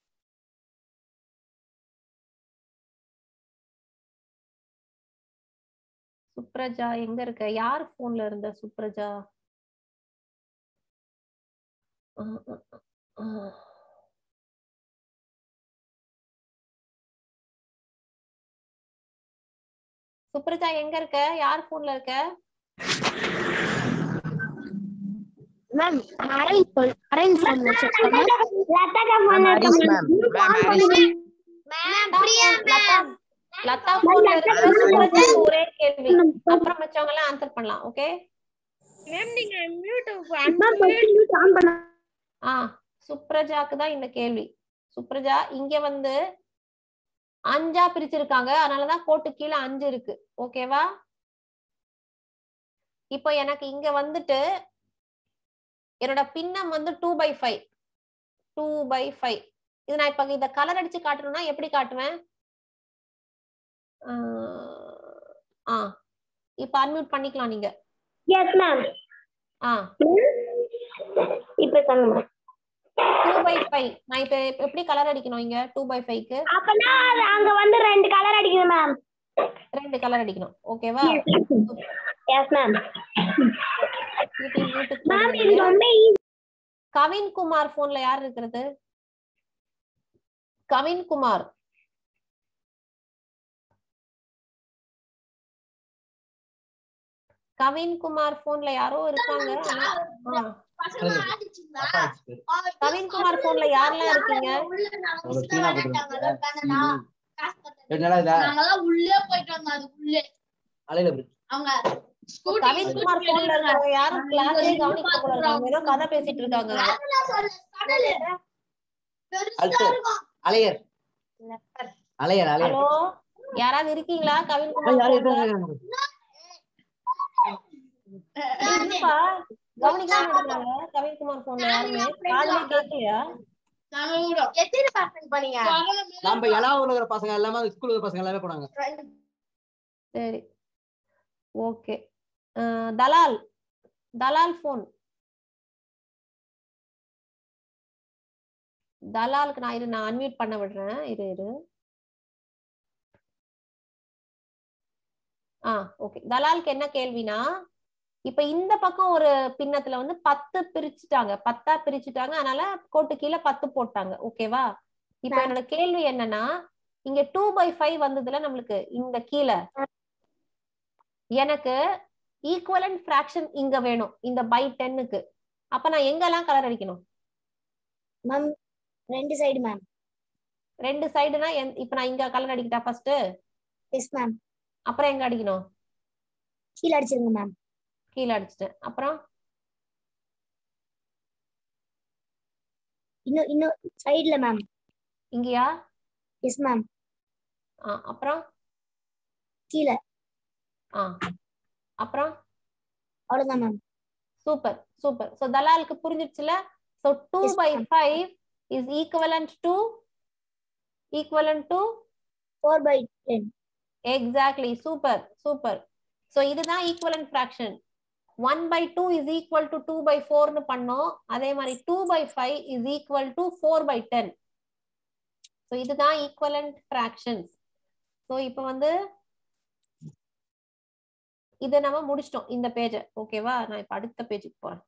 சுப்ரஜா எங்க இருக்க யார் போன்ல இருந்த சுப்ரஜா ஆ, ஆ, ஆ, ஆ. சுப்ரஜா எங்க இருக்க யார் போன்ல இருக்க மேம் அரேஞ்ச் சொல் அரேஞ்ச் பண்ண லதாக்கா Ma'am, Harish ma'am. Ma'am, Harish. Ma'am Priya Latha Latha போன்ல இருக்க சுப்ரஜாக்கு ஒரே கேள்வி அப்புறம் மச்சவங்க எல்லாம் ஆன்சர் பண்ணலாம் ஓகே மேம் நீங்க மியூட் மியூட் ஆன் பண்ண ஆ சுப்ரஜாக்கு தான் இந்த கேள்வி சுப்ரஜா இங்க வந்து அஞ்சா பிரிச்சிருக்காங்க அதனாலதான் கோட்டு கீழே அஞ்சு இருக்கு ஓகேவா இப்போ எனக்கு இங்க வந்துட்டு என்னோட பின்னம் வந்து two by five two by five இது நான் இப்ப இத கலர் அடிச்சு காட்டணும்னா எப்படி காட்டுவேன் ஆஹ், ஆ இப்ப அன்மியூட் பண்ணிக்கலாம் நீங்க எஸ் மேம் ஆ இப்ப சொல்லுங்க டூ பை ஃபைவ் நான் இப்ப எப்படி கலர் அடிக்கணும் இங்க டூ பை ஃபைவ்க்கு அப்பனா அது அங்க வந்து ரெண்டு கலர் அடிக்குது மேம் ரெண்டு கலர் அடிக்கணும் ஓகேவா எஸ் மேம் திருப்பி வீட்டுக்கு மேம் போடுங்க. இது ரொம்ப கவின் குமார் போன்ல யார் இருக்கிறது கவின் குமார் கவின் குமார் போன்ல யாரோ இருக்காங்க ஆனா ஆ. கவின் குமார் போன்ல யாரெல்லாம் இருக்கீங்க ஒரு clean ஆ போட்டுருங்க. ரெண்டு நாளா இதா நாங்கெல்லாம் உள்ளே போயிட்டு வந்தோம் அதுக்குள்ளே அலையில இருக்கு. அவங்க scooty- கவின் குமார் போன்ல இருக்கிறவங்க யாரும் கிளாஸே கவனிக்க கூட இருக்காங்க ஏதோ கதை பேசிட்டு இருக்காங்க அல்சர். அலையர் அலையர் அலையர் ஹலோ யாராவது இருக்கீங்களா கவின் ஏய், குமார் யாரு போன்ல? இருக்காங்க? என்னப்பா கவனிக்காம இருக்காங்க கவின் குமார் போன்ல யாருமே காதுல கேட்கலையா நாங்க கூட எத்தனை பர்சன்ட் பண்ணீங்க நம்ம எல்லாம் இருக்கிற பசங்க எல்லாமே ஸ்கூல் இருக்கிற பசங்க எல்லாமே போனாங்க சரி ஓகே தலால் தலால் போன் தலாலுக்கு நான் இரு நான் அன்மியூட் பண்ண விடுறேன் இரு இரு ஆ ஓகே தலாலுக்கு என்ன கேள்வினா இப்ப இந்த பக்கம் ஒரு பின்னத்துல வந்து பத்து பிரிச்சுட்டாங்க பத்தா பிரிச்சுட்டாங்க அதனால கோட்டு கீழே பத்து போட்டாங்க ஓகேவா இப்ப என்னோட கேள்வி என்னன்னா இங்க டூ பை ஃபைவ் வந்ததுல நம்மளுக்கு இந்த கீழே எனக்கு ஈக்குவலன்ட் ஃபிராக்ஷன் இங்க வேணும் இந்த பை டென்னுக்கு அப்ப நான் எங்கெல்லாம் கலர் அடிக்கணும் மேம் ரெண்டு சைடு மேம் ரெண்டு சைடுனா இப்ப நான் இங்க கலர் அடிக்கிட்டா ஃபர்ஸ்ட் எஸ் மேம் அப்புறம் எங்க அடிக்கணும் கீழ அடிச்சிருங்க மேம் கீழே அடிச்சிட்டேன் அப்புறம் இன்னும் இன்னும் சைடுல மேம் இங்கயா எஸ் மேம் ஆ அப்புறம் கீழே ஆ அப்புறம் அவ்வளவுதான் மேம் சூப்பர் சூப்பர் சோ தலாலுக்கு புரிஞ்சிடுச்சுல so two Yes, by ma'am. Five is equivalent to equivalent to four by ten exactly super super so இதுதான் equivalent fraction one by two is equal to two by ஃபோர்னு பண்ணோம் அதே மாதிரி two by five is equal to four by ten so இதுதான் equivalent fractions so இப்போ வந்து இதை நம்ம முடிச்சிட்டோம் இந்த பேஜை ஓகேவா நான் இப்போ அடுத்த பேஜுக்கு போறேன்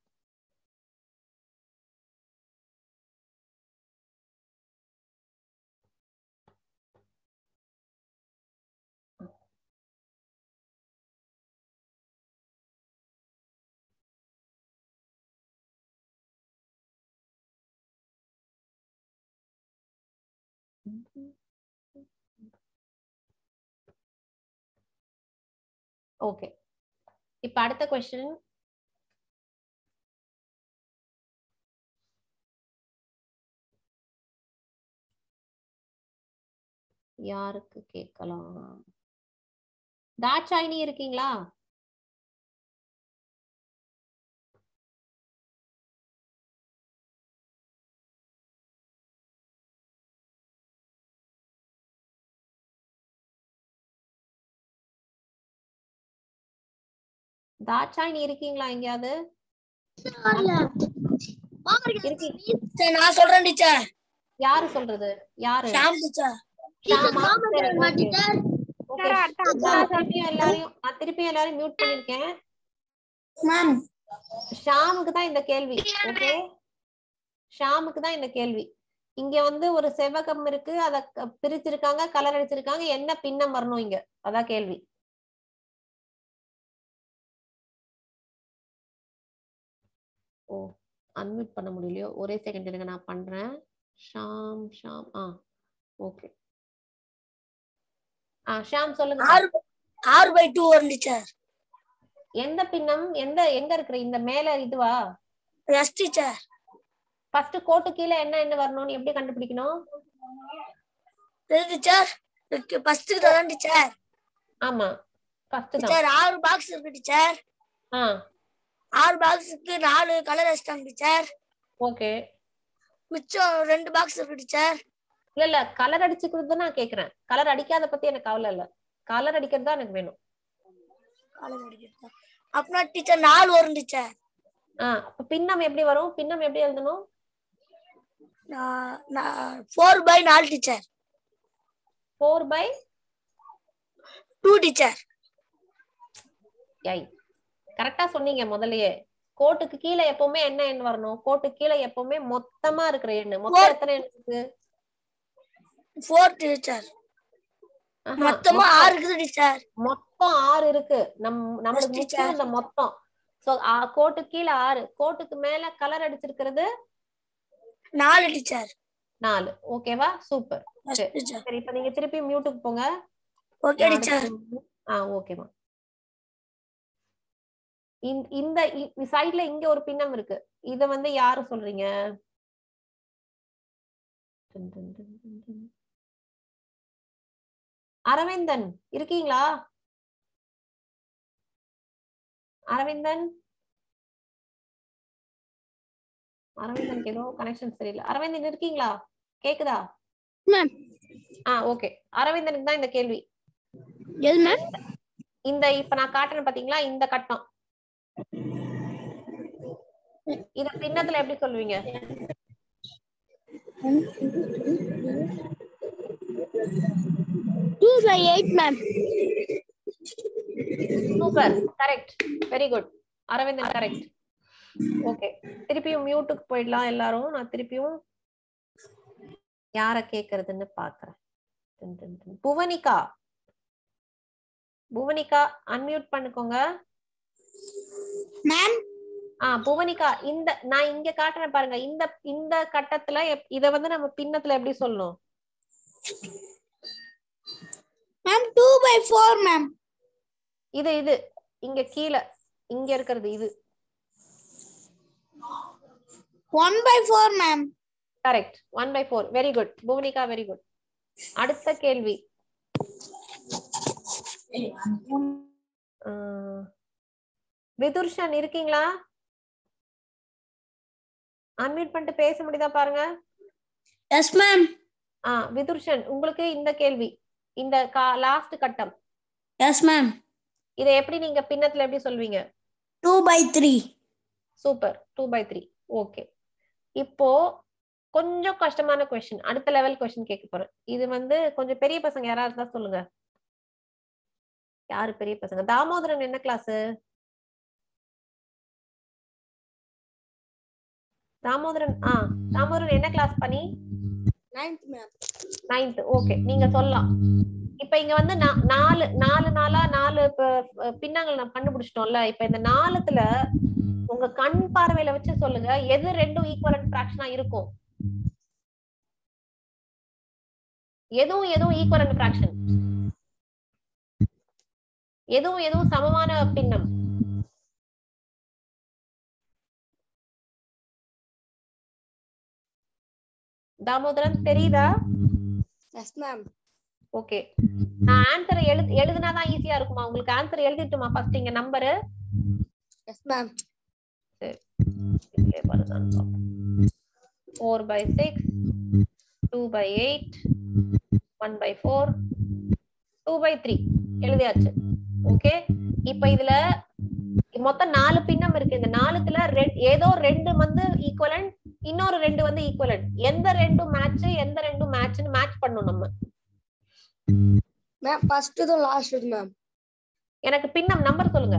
ஓகே இப்ப அடுத்த கொஸ்டின் யாருக்கு கேட்கலாம் தாட்சாயினி இருக்கீங்களா தாட்சாயினி இருக்கீங்களா எங்கேயாவது இருக்கீங்க நான் சொல்றேன் டீச்சர் யாரு சொல்றது யாரு ஷாம் டீச்சர் ஷாமா? சரி, okay. Okay, நான் திருப்பியும் எல்லாரையும் நான் திருப்பியும் எல்லாரையும் மியூட் பண்ணிருக்கேன் மேம் ஷாமுக்கு தான் இந்த கேள்வி ஓகே ஷாமுக்கு தான் இந்த கேள்வி இங்க வந்து ஒரு செவ்வகம் இருக்கு அத க- பிரிச்சிருக்காங்க கலர் அடிச்சிருக்காங்க என்ன பின்னம் வரணும் இங்க அதான் கேள்வி ஓ அன்மியூட் பண்ண முடியலையோ ஒரே செகண்ட் இருங்க நான் பண்றேன் ஷாம் ஷாம் ஆ ஓகே ஆ ஷாம் சொல்லுங்க ஆறு ஆறு பை டூ வரும் டீச்சர் எந்த பின்னம் எந்த எங்க இருக்கிற இந்த மேல இதுவா எஸ் டீச்சர் ஃபர்ஸ்ட் கோட்டு கீழே என்ன என்ன வரணும்னு எப்படி கண்டுபிடிக்கணும் டீச்சர் ஃபர்ஸ்ட் தான் டீச்சர் ஆமா ஃபர்ஸ்ட் தான் டீச்சர் ஆறு பாக்ஸ் இருக்கு டீச்சர் ஆ ஆறு பாக்ஸுக்கு நாலு கலர் வச்சிட்டாங்க டீச்சர் ஓகே மிச்சம் ரெண்டு பாக்ஸ் இருக்கு டீச்சர் இல்ல இல்ல கலர் அடிச்சுக்கிறது நான் கேக்குறேன் கலர் அடிக்காத பத்தி எனக்கு கவலை இல்ல கலர் அடிக்கிறது தான் எனக்கு வேணும் கலர் அடிக்கிறது அப்படின்னா டீச்சர் நாலு வரும் டீச்சர் ஆ அப்ப பின்னம் எப்படி வரும் பின்னம் எப்படி எழுதணும் ஃபோர் பை நாலு teacher four by two teacher ஐ கரெக்டா சொன்னீங்க முதல்லயே கோட்டுக்கு கீழே எப்பவுமே என்ன எண் வரணும் கோட்டுக்கு கீழே எப்பவுமே மொத்தமா இருக்கிற எண்ணு மொத்தம் எத்தனை எண் இருக்கு ஃபோர் டீச்சர் ஆஹா, மொத்தமா மொத்தம். ஆறு இருக்குது டீச்சர் மொத்தம் ஆறு இருக்கு நம் நம்மளுக்கு Yes, முக்கியம் teacher. இந்த மொத்தம் சோ கோட்டுக்கு கீழே ஆறு கோட்டுக்கு மேல கலர் அடிச்சிருக்கிறது நாலு டீச்சர் நாலு ஓகேவா சூப்பர் எஸ் சரி. டீச்சர் சரி இப்ப நீங்க திருப்பி மியூட்டுக்கு போங்க ஓகே டீச்சர் ஆ ஓகேமா இந்த சைடுல இங்க ஒரு பின்னம் இருக்கு இத வந்து யாரு சொல்றீங்க டும், டும், டும், டும், டும். அரவிந்தன் இருக்கீங்களா அரவிந்தன் அரவிந்தனுக்கு ஏதோ கனெக்ஷன் சரியில்லை அரவிந்தன் இருக்கீங்களா கேக்குதா Ma'am. ஆ ஓகே அரவிந்தனுக்கு தான் இந்த கேள்வி எது மேம் இந்த இப்ப நான் காட்டுறேன் பாத்தீங்களா இந்த கட்டம் இத பின்னத்துல எப்படி சொல்லுவீங்க two by eight ma'am super correct very good Aravindan correct okay திருப்பியும் மியூட்டுக்கு போயிடலாம் எல்லாரும் நான் திருப்பியும் யார கேக்குறதுன்னு பாக்குறேன் டும், டும், டும். புவனிகா புவனிகா அன்மியூட் பண்ணிக்கோங்க மேம் ஆ புவனிகா இந்த நான் இங்க காட்டுறேன் பாருங்க இந்த இந்த கட்டத்துல எப்- இத வந்து நம்ம பின்னத்துல எப்படி சொல்லணும் ma'am two by four ma'am இது இது இங்க கீழே இங்க இருக்கிறது இது one by four ma'am correct one by four very good Bhuvanika very good அடுத்த கேள்வி ஆஹ், விதுர்ஷன் இருக்கீங்களா அன்மியூட் பண்ணிட்டு பேச முடியுதா பாருங்க எஸ் மேம் ஆ விதுர்ஷன் உங்களுக்கு இந்த கேள்வி இந்த லாஸ்ட் கட்டம் எஸ் மேம் இதை எப்படி நீங்க பின்னத்துல எப்படி சொல்வீங்க two by three super two by three okay இப்போ கொஞ்சம் கஷ்டமான கொஸ்டின் அடுத்த லெவல் கொஸ்டின் கேட்க போறேன் இது வந்து கொஞ்சம் பெரிய பசங்க யாரா இருந்தா சொல்லுங்க யாரு பெரிய பசங்க தாமோதரன் என்ன கிளாஸ் தாமோதரன் ஆ தாமோதரன் என்ன கிளாஸ் பண்ணி நைன்த் மேம் நைன்த் ஓகே நீங்க சொல்லலாம் இப்ப இங்க வந்து நா- நாலு நாலு நாளா நாலு ப- ப- பின்னங்கள் நான் கண்டுபிடிச்சிட்டோம்ல இப்ப இந்த நாலுத்துல உங்க கண் பார்வையில வச்சு சொல்லுங்க எது ரெண்டும் ஈக்குவலன்ட் ஃபிராக்ஷனா இருக்கும் எதுவும் எதுவும் ஈக்குவலன்ட் ஃபிராக்ஷன் எதுவும் எதுவும் சமமான பின்னம் தாமோதரன் தெரியுதா எஸ் மேம் ஓகே நான் ஆன்சரை எழுது எழுதுனாதான் ஈஸியா இருக்குமா உங்களுக்கு ஆன்சர் எழுதிட்டுமா ஃபர்ஸ்ட் இங்க number yes ma'am four by six two by eight one by four two by three எழுதியாச்சு ஓகே இப்ப இதுல மொத்தம் நாலு பின்னம் இருக்கு இந்த நாலுத்துல ரெ- ஏதோ ரெண்டு வந்து ஈக்குவலன்ட் இன்னொரு ரெண்டு வந்து ஈக்குவலன்ட் எந்த ரெண்டும் மேட்ச் எந்த ரெண்டும் மேட்ச்னு மேட்ச் பண்ணணும் நம்ம ma'am first to last ma'am எனக்கு பின்னம் நம்பர் சொல்லுங்க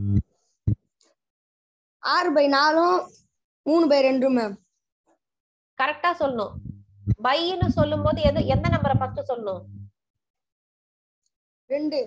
ஆறு பை நாலும் மூணு பை ரெண்டு மேம் கரெக்டா சொல்லணும் பைன்னு சொல்லும் போது எது எந்த நம்பரை ஃபர்ஸ்ட் சொல்லணும் ரெண்டு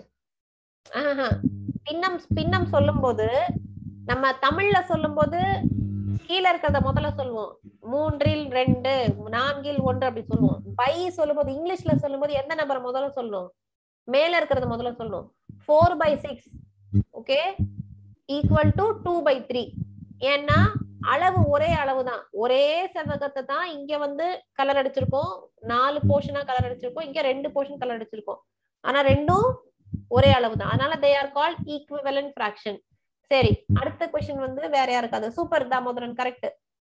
ஆஹா. பின்னம் பின்னம் சொல்லும் போது நம்ம தமிழ்ல சொல்லும் போது கீழே இருக்கிறத முதல்ல சொல்லுவோம் மூன்றில் ரெண்டு நான்கில் ஒன்று அப்படி சொல்லுவோம் பை சொல்லும்போது இங்கிலீஷ்ல சொல்லும்போது எந்த நம்பர் முதல்ல சொல்லணும் மேல இருக்கிறத முதல்ல சொல்லணும் four by six okay equal to two by three ஏன்னா அளவு ஒரே அளவு தான் ஒரே செவ்வகத்தை தான் இங்க வந்து கலர் அடிச்சிருக்கோம் நாலு போர்ஷனா கலர் அடிச்சிருக்கோம் இங்க ரெண்டு போர்ஷன் கலர் அடிச்சிருக்கோம் ஆனா ரெண்டும் ஒரே அளவு தான் அதனால they are called equivalent fraction சரி அடுத்த கொஸ்டின் வந்து வேற யாருக்காது சூப்பர் தாமோதரன் கரெக்ட்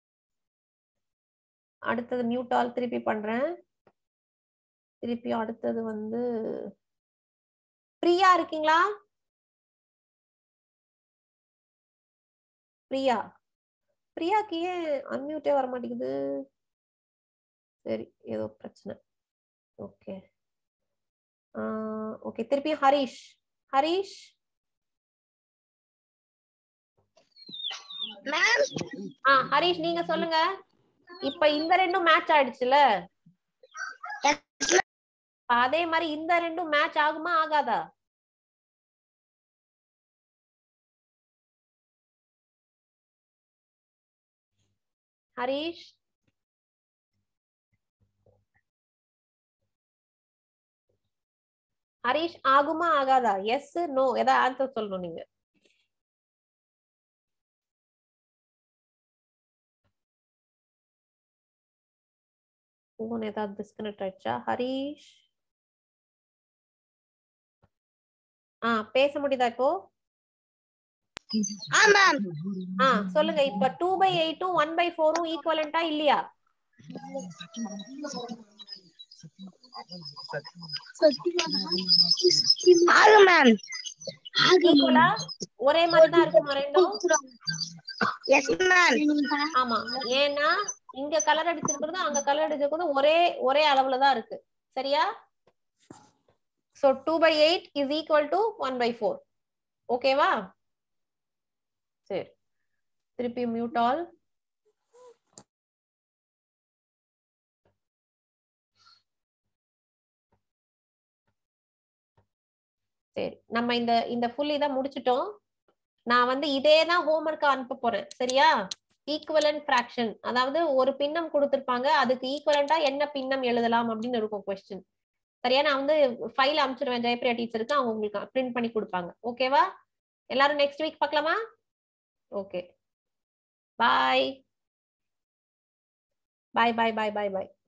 அடுத்தது மியூட் ஆல் திருப்பி பண்றேன் திருப்பி அடுத்தது வந்து பிரியா இருக்கீங்களா பிரியா பிரியாக்கு ஏன் அன்மியூட்டே வர மாட்டேங்குது சரி ஏதோ பிரச்சனை ஓகே ஓகே திருப்பி ஹரிஷ் ஹரிஷ் மேம் ஆ ஹரிஷ் நீங்க சொல்லுங்க இப்ப இந்த ரெண்டும் மேட்ச் ஆயிடுச்சுல இப்ப அதே மாதிரி இந்த ரெண்டும் மேட்ச் ஆகுமா ஆகாதா ஹரிஷ் ஹரிஷ் ஆகுமா ஆகாதா எஸ் நோ ஏதாவது ஆன்சர் சொல்லணும் நீங்க போன் ஏதாவது டிஸ்கனெக்ட் ஆயிடுச்சா ஹரிஷ் ஆ பேச முடியுதா இப்போ ஆ மேம் ஆ சொல்லுங்க இப்ப டூ பை எயிட்டும் ஒன் பை ஃபோரும் ஈக்குவலண்டா இல்லையா ஆகும் மேம் ஈக்குவலா ஒரே மாதிரி தான் இருக்குமா ரெண்டும் எஸ் மேம் ஆமா ஏன்னா இங்க கலர் அடிச்சிருக்கிறதும் அங்க கலர் அடிச்சிருக்கிறதும் ஒரே ஒரே அளவுல தான் இருக்கு சரியா so two by eight is equal to one by four ஓகேவா சரி திருப்பி மியூட் ஆல் சரி நம்ம இந்த இந்த ஃபுல் இதை முடிச்சிட்டோம் நான் வந்து இதே தான் ஹோம்ஒர்க் அனுப்ப போறேன் சரியா ஈக்குவலன்ட் ஃபிராக்ஷன் அதாவது ஒரு பின்னம் கொடுத்திருப்பாங்க அதுக்கு ஈக்குவலண்டா என்ன பின்னம் எழுதலாம் அப்படின்னு இருக்கும் கொஸ்டின் சரியா நான் வந்து ஃபைல் அனுப்பிச்சிருவேன் ஜெயப்பிரியா டீச்சருக்கு அவங்க உங்களுக்கு பிரிண்ட் பண்ணி கொடுப்பாங்க ஓகேவா எல்லாரும் நெக்ஸ்ட் வீக் பார்க்கலாமா okay bye bye bye bye bye பாய்